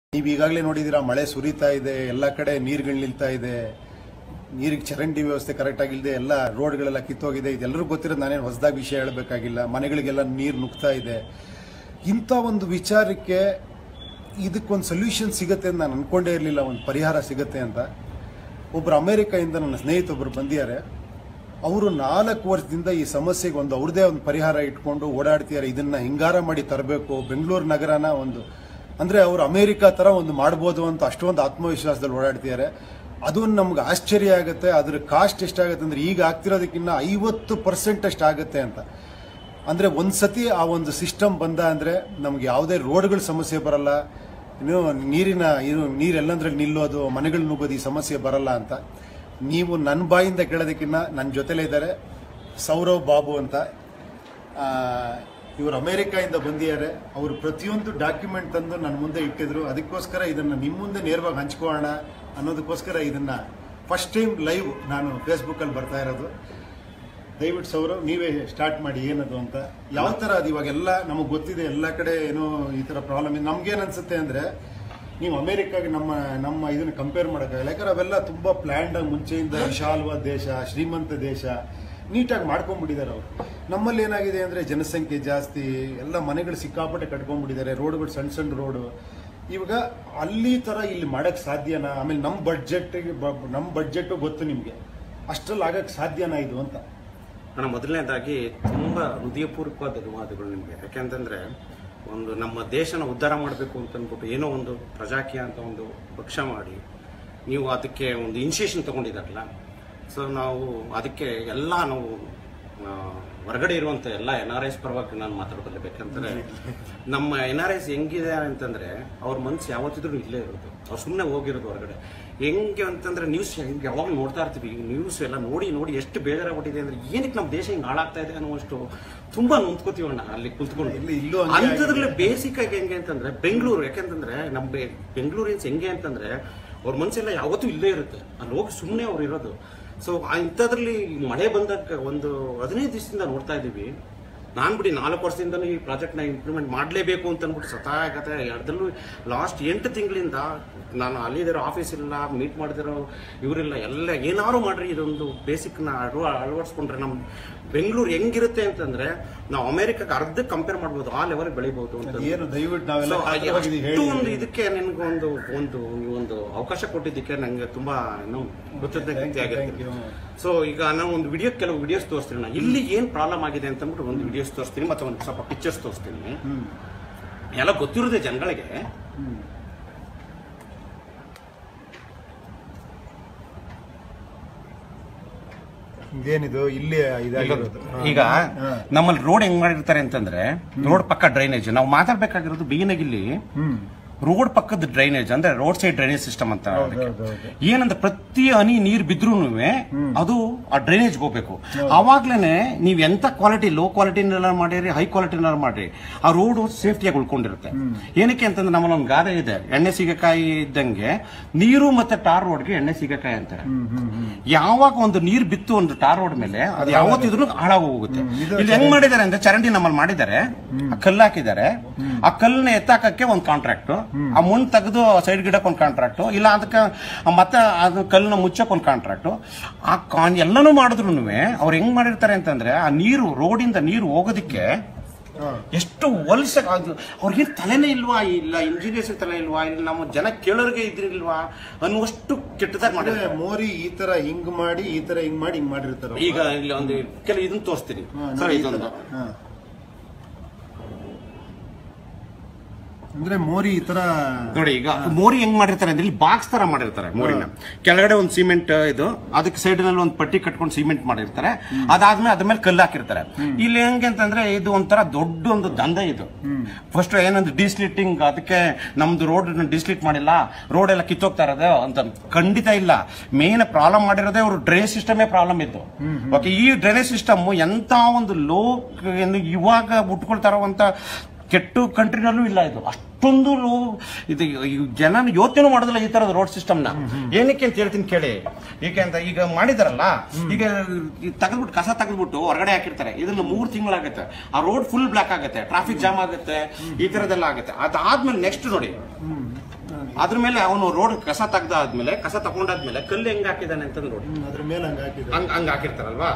ನೀವು ಈಗಾಗಲೇ ನೋಡಿದ್ದೀರಾ ಮಳೆ ಸುರಿತಾ ಇದೆ ಎಲ್ಲ ಕಡೆ ನೀರುಗಳು ನಿಲ್ತಾ ಇದೆ ನೀರಿಗೆ ಚರಂಡಿ ವ್ಯವಸ್ಥೆ ಕರೆಕ್ಟ್ ಆಗಿಲ್ಲದೆ ಎಲ್ಲ ರೋಡ್ಗಳೆಲ್ಲ ಕಿತ್ತೋಗಿದೆ ಇದೆಲ್ಲರಿಗೂ ಗೊತ್ತಿರೋದು ನಾನೇನು ಹೊಸದಾಗಿ ವಿಷಯ ಹೇಳಬೇಕಾಗಿಲ್ಲ ಮನೆಗಳಿಗೆಲ್ಲ ನೀರು ನುಗ್ತಾ ಇದೆ ಇಂಥ ಒಂದು ವಿಚಾರಕ್ಕೆ ಇದಕ್ಕೊಂದು ಸೊಲ್ಯೂಷನ್ ಸಿಗುತ್ತೆ ಅಂತ ನಾನು ಅನ್ಕೊಂಡೇ ಇರಲಿಲ್ಲ ಒಂದು ಪರಿಹಾರ ಸಿಗುತ್ತೆ ಅಂತ ಒಬ್ಬರು ಅಮೆರಿಕದಿಂದ ನನ್ನ ಸ್ನೇಹಿತೊಬ್ಬರು ಬಂದಿದ್ದಾರೆ ಅವರು ನಾಲ್ಕು ವರ್ಷದಿಂದ ಈ ಸಮಸ್ಯೆಗೆ ಒಂದು ಅವ್ರದೇ ಒಂದು ಪರಿಹಾರ ಇಟ್ಕೊಂಡು ಓಡಾಡ್ತಿದ್ದಾರೆ ಇದನ್ನ ಹಿಂಗಾರ ಮಾಡಿ ತರಬೇಕು ಬೆಂಗಳೂರು ನಗರನ ಒಂದು ಅಂದ್ರೆ ಅವರು ಅಮೆರಿಕ ತರ ಒಂದು ಮಾಡ್ಬೋದು ಅಂತ ಅಷ್ಟೊಂದು ಆತ್ಮವಿಶ್ವಾಸದಲ್ಲಿ ಓಡಾಡ್ತಿದ್ದಾರೆ ಅದು ನಮ್ಗೆ ಆಶ್ಚರ್ಯ ಆಗುತ್ತೆ ಅದ್ರ ಕಾಸ್ಟ್ ಎಷ್ಟಾಗುತ್ತೆ ಅಂದ್ರೆ ಈಗ ಆಗ್ತಿರೋದಕ್ಕಿಂತ ಐವತ್ತು ಪರ್ಸೆಂಟ್ ಅಷ್ಟು ಆಗುತ್ತೆ ಅಂತ ಅಂದ್ರೆ ಒಂದ್ಸತಿ ಆ ಒಂದು ಸಿಸ್ಟಮ್ ಬಂದ ಅಂದ್ರೆ ನಮ್ಗೆ ಯಾವುದೇ ರೋಡ್ಗಳ ಸಮಸ್ಯೆ ಬರಲ್ಲ ಇನ್ನು ನೀರಿನ ಇದು ನೀರೆಲ್ಲಂದ್ರಲ್ಲಿ ನಿಲ್ಲೋದು ಮನೆಗಳು ನುಗ್ಗೋದು ಈ ಸಮಸ್ಯೆ ಬರಲ್ಲ ಅಂತ ನೀವು ನನ್ನ ಬಾಯಿಂದ ಕೇಳೋದಕ್ಕಿಂತ ನನ್ನ ಜೊತೆಲೇ ಇದ್ದಾರೆ ಸೌರವ್ ಬಾಬು ಅಂತ ಆ, ಇವರು ಅಮೆರಿಕಾಯಿಂದ ಬಂದಿದ್ದಾರೆ ಅವರು ಪ್ರತಿಯೊಂದು ಡಾಕ್ಯುಮೆಂಟ್ ತಂದು ನನ್ನ ಮುಂದೆ ಇಟ್ಟಿದ್ರು ಅದಕ್ಕೋಸ್ಕರ ಇದನ್ನ ನಿಮ್ಮ ಮುಂದೆ ನೇರವಾಗಿ ಹಂಚ್ಕೊಳ್ಳೋಣ ಅನ್ನೋದಕ್ಕೋಸ್ಕರ ಇದನ್ನ ಫಸ್ಟ್ ಟೈಮ್ ಲೈವ್ ನಾನು ಫೇಸ್ಬುಕ್ಕಲ್ಲಿ ಬರ್ತಾ ಇರೋದು ದಯವಿಟ್ಟು ಸೌರವ್ ನೀವೇ ಸ್ಟಾರ್ಟ್ ಮಾಡಿ ಏನದು ಅಂತ ಯಾವ ತರ ಅದು ಇವಾಗೆಲ್ಲ ನಮಗೆ ಗೊತ್ತಿದೆ ಎಲ್ಲ ಕಡೆ ಏನೋ ಈ ತರ ಪ್ರಾಬ್ಲಮ್ ಇದೆ ನಮ್ಗೇನ್ ಅನ್ಸುತ್ತೆ ಅಂದ್ರೆ ನೀವು ಅಮೆರಿಕಾಗೆ ನಮ್ಮ ನಮ್ಮ ಇದನ್ನ ಕಂಪೇರ್ ಮಾಡೋಕ್ಕಾಗಲ್ಲ ಯಾಕಂದ್ರೆ ಅವೆಲ್ಲ ತುಂಬಾ ಪ್ಲಾನ್ಡ್ ಆಗಿ ಮುಂಚೆಯಿಂದ ವಿಶಾಲವಾದ ದೇಶ ಶ್ರೀಮಂತ ದೇಶ ನೀಟಾಗಿ ಮಾಡ್ಕೊಂಡ್ಬಿಟ್ಟಿದ್ದಾರೆ ಅವರು ನಮ್ಮಲ್ಲಿ ಏನಾಗಿದೆ ಅಂದ್ರೆ ಜನಸಂಖ್ಯೆ ಜಾಸ್ತಿ ಎಲ್ಲ ಮನೆಗಳು ಸಿಕ್ಕಾಪಟ್ಟೆ ಕಟ್ಕೊಂಡ್ಬಿಟ್ಟಿದ್ದಾರೆ ರೋಡ್ಗಳು ಸಣ್ಣ ಸಣ್ಣ ರೋಡು ಇವಾಗ ಅಲ್ಲಿ ತರ ಇಲ್ಲಿ ಮಾಡಕ್ ಸಾಧ್ಯನಾ ಆಮೇಲೆ ನಮ್ಮ ಬಡ್ಜೆಟ್ ನಮ್ಮ ಬಡ್ಜೆಟ್ ಗೊತ್ತು ನಿಮ್ಗೆ ಅಷ್ಟ್ರಲ್ಲಿ ಆಗಕ್ ಸಾಧ್ಯನಾ ಇದು ಅಂತ ಅಣ್ಣ ಮೊದಲನೇದಾಗಿ ತುಂಬಾ ಹೃದಯಪೂರ್ವಕವಾದ ಧನ್ಯವಾದಗಳು ನಿಮಗೆ ಯಾಕೆಂತಂದ್ರೆ ಒಂದು ನಮ್ಮ ದೇಶನ ಉದ್ಧಾರ ಮಾಡಬೇಕು ಅಂತ ಅಂದ್ಬಿಟ್ಟು ಏನೋ ಒಂದು ಪ್ರಜಾಕೀಯ ಅಂತ ಒಂದು ಪಕ್ಷ ಮಾಡಿ ನೀವು ಅದಕ್ಕೆ ಒಂದು ಇನಿಷಿಯೇಷನ್ ತಗೊಂಡಿದ್ದಾರಲ್ಲ ಸೊ ನಾವು ಅದಕ್ಕೆ ಎಲ್ಲ ನಾವು ಆ, ಹೊರಗಡೆ ಇರುವಂತ ಎಲ್ಲ ಎನ್ ಆರ್ ಐಸ್ ಪರವಾಗಿ ನಾನು ಮಾತಾಡೋದಿಲ್ಲ ಬೇಕಂದ್ರೆ ನಮ್ಮ ಎನ್ ಆರ್ ಐಸ್ ಹೆಂಗಿದೆ ಅಂತಂದ್ರೆ ಅವ್ರ ಮನ್ಸು ಯಾವತ್ತಿದ್ರು ಇಲ್ಲೇ ಇರೋದು ಅವ್ರು ಸುಮ್ಮನೆ ಹೋಗಿರೋದು ಹೊರಗಡೆ ಹೆಂಗೆ ಅಂತಂದ್ರೆ ನ್ಯೂಸ್ ಹೆಂಗೆ ಯಾವಾಗ ನೋಡ್ತಾ ಇರ್ತೀವಿ ಈ ನ್ಯೂಸ್ ಎಲ್ಲ ನೋಡಿ ನೋಡಿ ಎಷ್ಟು ಬೇಜಾರಾಗ್ಬಿಟ್ಟಿದೆ ಅಂದ್ರೆ ಏನಕ್ಕೆ ನಮ್ಮ ದೇಶ ಹಿಂಗೆ ಹಾಳಾಗ್ತಾ ಇದೆ ಅನ್ನುವಷ್ಟು ತುಂಬಾ ನೊಂದ್ಕೋತೀವಣ್ಣ ಅಲ್ಲಿ ಕುತ್ಕೊಂಡು ಇಲ್ಲಿ ಇಲ್ಲೂ ಹಂಗೆ ಅಂಥದ್ರಲ್ಲಿ ಬೇಸಿಕ್ ಆಗಿ ಹೆಂಗೆ ಅಂತಂದ್ರೆ ಬೆಂಗಳೂರು ಯಾಕೆಂತಂದ್ರೆ ನಮ್ಮ ಬೆ- ಬೆಂಗಳೂರಿನ್ಸ್ ಹೆಂಗೆ ಅಂತಂದ್ರೆ ಅವ್ರ ಮನ್ಸೆಲ್ಲ ಯಾವತ್ತೂ ಇಲ್ಲೇ ಇರುತ್ತೆ ಅಲ್ಲಿ ಹೋಗಿ ಸುಮ್ಮನೆ ಅವ್ರು ಇರೋದು ಸೊ ಇಂಥದ್ರಲ್ಲಿ ಮಳೆ ಬಂದಾಗ ಒಂದು ಹದಿನೈದು ದಿವಸದಿಂದ ನೋಡ್ತಾ ಇದ್ದೀವಿ ನಾನ್ ಬಿಡಿ ನಾಲ್ಕು ವರ್ಷದಿಂದನೂ ಈ ಪ್ರಾಜೆಕ್ಟ್ ನ ಇಂಪ್ಲಿಮೆಂಟ್ ಮಾಡಲೇಬೇಕು ಅಂತ ಅಂದ್ಬಿಟ್ಟು ಸತಾಗತ್ತೆ ಅದರಲ್ಲೂ ಲಾಸ್ಟ್ ಎಂಟು ತಿಂಗಳಿಂದ ನಾನು ಅಲ್ಲಿದಿರೋ ಆಫೀಸ್ ಇಲ್ಲ ಮೀಟ್ ಮಾಡಿದಿರೋ ಇವರಿಲ್ಲ ಎಲ್ಲ ಏನಾದ್ರು ಮಾಡ್ರಿ ಇದೊಂದು ಬೇಸಿಕ್ ನ ಅಳವ ಅಳವಡಿಸ್ಕೊಂಡ್ರೆ ನಮ್ ಬೆಂಗಳೂರು ಹೆಂಗಿರುತ್ತೆ ಅಂತಂದ್ರೆ ನಾವು ಅಮೆರಿಕಾಗೆ ಅರ್ಧ ಕಂಪೇರ್ ಮಾಡ್ಬೋದು ಆ ಲೆವೆಲ್ ಬೆಳಿಬಹುದು ಅಂತ ಏನು ದಯವಿಟ್ಟು ನಾವೆಲ್ಲ So, ಖಾತ್ರವಾಗಿ ಇದು ಅಷ್ಟು ಒಂದು ಹೇಳಿ ಇದಕ್ಕೆ ನಿನ್ಗೆ ಒಂದು ಒಂದು ನೀವು ಒಂದು ಅವಕಾಶ ಕೊಟ್ಟಿದ್ದಕ್ಕೆ ನಂಗೆ ತುಂಬಾ ಏನು ಕೃತಜ್ಞತೆ Thank you, ಆಗಿರ್ತೀನಿ thank you. ಸೊ ಈಗ ನಾನು ಒಂದು ವಿಡಿಯೋ ಕೆಲವು ವಿಡಿಯೋಸ್ ತೋರಿಸ್ತೀನಿ ನಾನು ಇಲ್ಲಿ ಏನ್ ಪ್ರಾಬ್ಲಮ್ ಆಗಿದೆ ಅಂತ ಅಂದ್ಬಿಟ್ಟು ಒಂದು ವಿಡಿಯೋಸ್ ತೋರಿಸ್ತೀನಿ ಮತ್ತೆ ಒಂದು ಸ್ವಲ್ಪ ಪಿಕ್ಚರ್ಸ್ ತೋರಿಸ್ತೀನಿ ಹ್ಮ್ ಎಲ್ಲ ಗೊತ್ತಿರೋದೇ ಜನಗಳಿಗೆ ಹ್ಮ್ ಇದೇನಿದು ಇಲ್ಲಿ ಇದಾಗಿರೋದು ಈಗ ನಮ್ಮಲ್ಲಿ ರೋಡ್ ಹೆಂಗ್ ಮಾಡಿರ್ತಾರೆ ಅಂತಂದ್ರೆ ರೋಡ್ ಪಕ್ಕ ಡ್ರೈನೇಜ್ ನಾವು ಮಾತಾಡ್ಬೇಕಾಗಿರೋದು ಬಿಗಿನಾಗಿಲ್ಲಿ ಹ್ಮ್ ರೋಡ್ ಪಕ್ಕದ ಡ್ರೈನೇಜ್ ಅಂದ್ರೆ ರೋಡ್ ಸೈಡ್ ಡ್ರೈನೇಜ್ ಸಿಸ್ಟಮ್ ಅಂತ ಅದಕ್ಕೆ. ಹೌದು, ಹೌದು. ಏನಂದ್ರೆ ಪ್ರತಿ ಹನಿ ನೀರ್ ಬಿದ್ರೂ ಅದು ಆ ಡ್ರೈನೇಜ್ ಹೋಗ್ಬೇಕು ಅವಾಗ್ಲೇನೆ ನೀವ್ ಎಂತ ಕ್ವಾಲಿಟಿ ಲೋ ಕ್ವಾಲಿಟಿನೆಲ್ಲ ಮಾಡಿರಿ ಹೈ ಕ್ವಾಲಿಟಿನೆಲ್ಲ ಮಾಡ್ರಿ ಆ ರೋಡ್ ಸೇಫ್ಟಿಯಾಗಿ ಉಳ್ಕೊಂಡಿರುತ್ತೆ ಏನಕ್ಕೆ ಅಂತಂದ್ರೆ ನಮ್ಮಲ್ಲಿ ಒಂದು ಗಾದೆ ಇದೆ ಎಣ್ಣೆ ಸಿಗಕಾಯಿ ಇದ್ದಂಗೆ ನೀರು ಮತ್ತೆ ಟಾರ್ ರೋಡ್ಗೆ ಎಣ್ಣೆ ಸಿಗಕಾಯಿ ಅಂತಾರೆ ಯಾವಾಗ ಒಂದು ನೀರ್ ಬಿತ್ತು ಒಂದು ಟಾರ್ ರೋಡ್ ಮೇಲೆ ಅದು ಯಾವತ್ತಿದ್ರು ಹಾಳಾಗಿ ಹೋಗುತ್ತೆ ಇಲ್ಲಿ ಹೆಂಗ್ ಮಾಡಿದ್ದಾರೆ ಅಂದ್ರೆ ಚರಂಡಿ ನಮ್ಮಲ್ಲಿ ಮಾಡಿದ್ದಾರೆ ಆ ಕಲ್ಲು ಹಾಕಿದ್ದಾರೆ ಆ ಕಲ್ಲನ್ನ ಎತ್ತಾಕಕ್ಕೆ ಒಂದು ಕಾಂಟ್ರಾಕ್ಟ್ ಆ ಮಣ್ಣು ತೆಗೆದು ಸೈಡ್ ಗಿಡಕ್ಕೆ ಒಂದು ಕಾಂಟ್ರಾಕ್ಟ್ ಇಲ್ಲ ಅದಕ್ಕೆ ಮತ್ತೆ ಅದು ಕಲ್ಲನ್ನ ಮುಚ್ಚಕ್ ಒಂದು ಕಾಂಟ್ರಾಕ್ಟ್ ಆ ಕಾನ್ ಎಲ್ಲನೂ ಮಾಡಿದ್ರು ಅವ್ರು ಹೆಂಗ್ ಮಾಡಿರ್ತಾರೆ ಅಂತಂದ್ರೆ ಆ ನೀರು ರೋಡಿಂದ ನೀರು ಹೋಗೋದಿಕ್ಕೆ ಹಾ. ಎಷ್ಟು ಹೊಲ್ಸ ಅವ್ರಿಗೆ ತಲೆನೇ ಇಲ್ವಾ ಇಲ್ಲ ಇಂಜಿನಿಯರ್ಸ್ ತಲೆ ಇಲ್ವಾ ಇಲ್ಲ ನಮ್ಮ ಜನ ಕೇಳೋರ್ಗೆ ಇದ್ರಿಲ್ವಾ ಅನ್ನುವಷ್ಟು ಕೆಟ್ಟದಾಗಿ ಅಂದ್ರೆ ಮಾಡಿದ್ದಾರೆ ಮೋರಿ ಈ ತರ ಹಿಂಗ್ ಮಾಡಿ ಈ ತರ ಹಿಂಗ್ ಮಾಡಿ ಹಿಂಗ್ ಮಾಡಿರ್ತಾರ ಈಗ ಇಲ್ಲಿ ಒಂದು ಕೆಲವು ಇದನ್ನ ತೋರಿಸ್ತೀನಿ ಹಾ, ಸರ್ ನೋಡಿ ಈ ಇದೊಂದು ತರ. ಹಾ. ಅಂದ್ರೆ ಮೋರಿ ಈ ತರ ನೋಡಿ ಈಗ ಮೋರಿ ಹೆಂಗ್ ಮಾಡಿರ್ತಾರೆ ಅಂದ್ರೆ ಇಲ್ಲಿ ಬಾಕ್ಸ್ ತರ ಮಾಡಿರ್ತಾರೆ ಮೋರಿನ ಕೆಳಗಡೆ ಒಂದು ಸಿಮೆಂಟ್ ಇದು ಅದಕ್ಕೆ ಸೈಡ್ ನಲ್ಲಿ ಒಂದು ಪಟ್ಟಿ ಕಟ್ಕೊಂಡು ಸಿಮೆಂಟ್ ಮಾಡಿರ್ತಾರೆ ಅದಾದ್ಮೇಲೆ ಅದ್ರ ಮೇಲೆ ಕಲ್ಲು ಹಾಕಿರ್ತಾರೆ ಇಲ್ಲಿ ಹೆಂಗೆ ಅಂತಂದ್ರೆ ಇದು ಒಂಥರ ದೊಡ್ಡ ಒಂದು ದಂಧೆ ಇದು ಫಸ್ಟ್ ಏನಂದ್ರೆ ಡಿಸ್ಲಿಟ್ಟಿಂಗ್ ಅದಕ್ಕೆ ನಮ್ದು ರೋಡ್ ಡಿಸ್ಲಿಟ್ ಮಾಡಿಲ್ಲ ರೋಡ್ ಎಲ್ಲ ಕಿತ್ತೋಗ್ತಾ ಇರೋದು ಅಂತ ಖಂಡಿತ ಇಲ್ಲ ಮೇನ್ ಪ್ರಾಬ್ಲಮ್ ಮಾಡಿರೋದೇ ಅವರು ಡ್ರೈನೇಜ್ ಸಿಸ್ಟಮೇ ಪ್ರಾಬ್ಲಮ್ ಇತ್ತು ಓಕೆ ಈ ಡ್ರೈನೇಜ್ ಸಿಸ್ಟಮ್ ಎಂತ ಒಂದು ಲೋ ಇವಾಗ ಉಟ್ಕೊಳ್ತಾ ಇರುವಂತ ಕೆಟ್ಟು ಕಂಟ್ರಿನಲ್ಲೂ ಇಲ್ಲ ಇದು ಅಷ್ಟೊಂದು ಲೋ ಇದು ಈ ಜನ ಯೋಚನೆ ಮಾಡೋದಿಲ್ಲ ಈ ತರದ ರೋಡ್ ಸಿಸ್ಟಮ್ನ ಏನಕ್ಕೆ ಅಂತ ಹೇಳ್ತೀನಿ ಕೇಳಿ ಏಕೆ ಅಂತ ಈಗ ಮಾಡಿದಾರಲ್ಲ ಈಗ ತೆಗೆದ್ಬಿಟ್ಟು ಕಸ ತೆಗೆದ್ಬಿಟ್ಟು ಹೊರಗಡೆ ಹಾಕಿರ್ತಾರೆ ಇದನ್ನ ಮೂರ್ ತಿಂಗಳಾಗುತ್ತೆ ಆ ರೋಡ್ ಫುಲ್ ಬ್ಲಾಕ್ ಆಗುತ್ತೆ ಟ್ರಾಫಿಕ್ ಜಾಮ್ ಆಗುತ್ತೆ ಈ ತರದೆಲ್ಲ ಆಗುತ್ತೆ ಅದಾದ್ಮೇಲೆ ನೆಕ್ಸ್ಟ್ ನೋಡಿ ಅದ್ರ ಮೇಲೆ ಅವನು ರೋಡ್ ಕಸ ತೆಗ್ದಾದ್ಮೇಲೆ ಕಸ ತಗೊಂಡಾದ್ಮೇಲೆ ಕಲ್ಲು ಹೆಂಗ್ ಹಾಕಿದಾನೆ ಅಂತ ನೋಡಿ ಹ್ಮ್, ಅದ್ರ ಮೇಲೆ ಹಂಗ ಹಾಕಿದ್ರು ಹಂಗ್ ಹಂಗ್ ಹಾಕಿರ್ತಾರಲ್ವಾ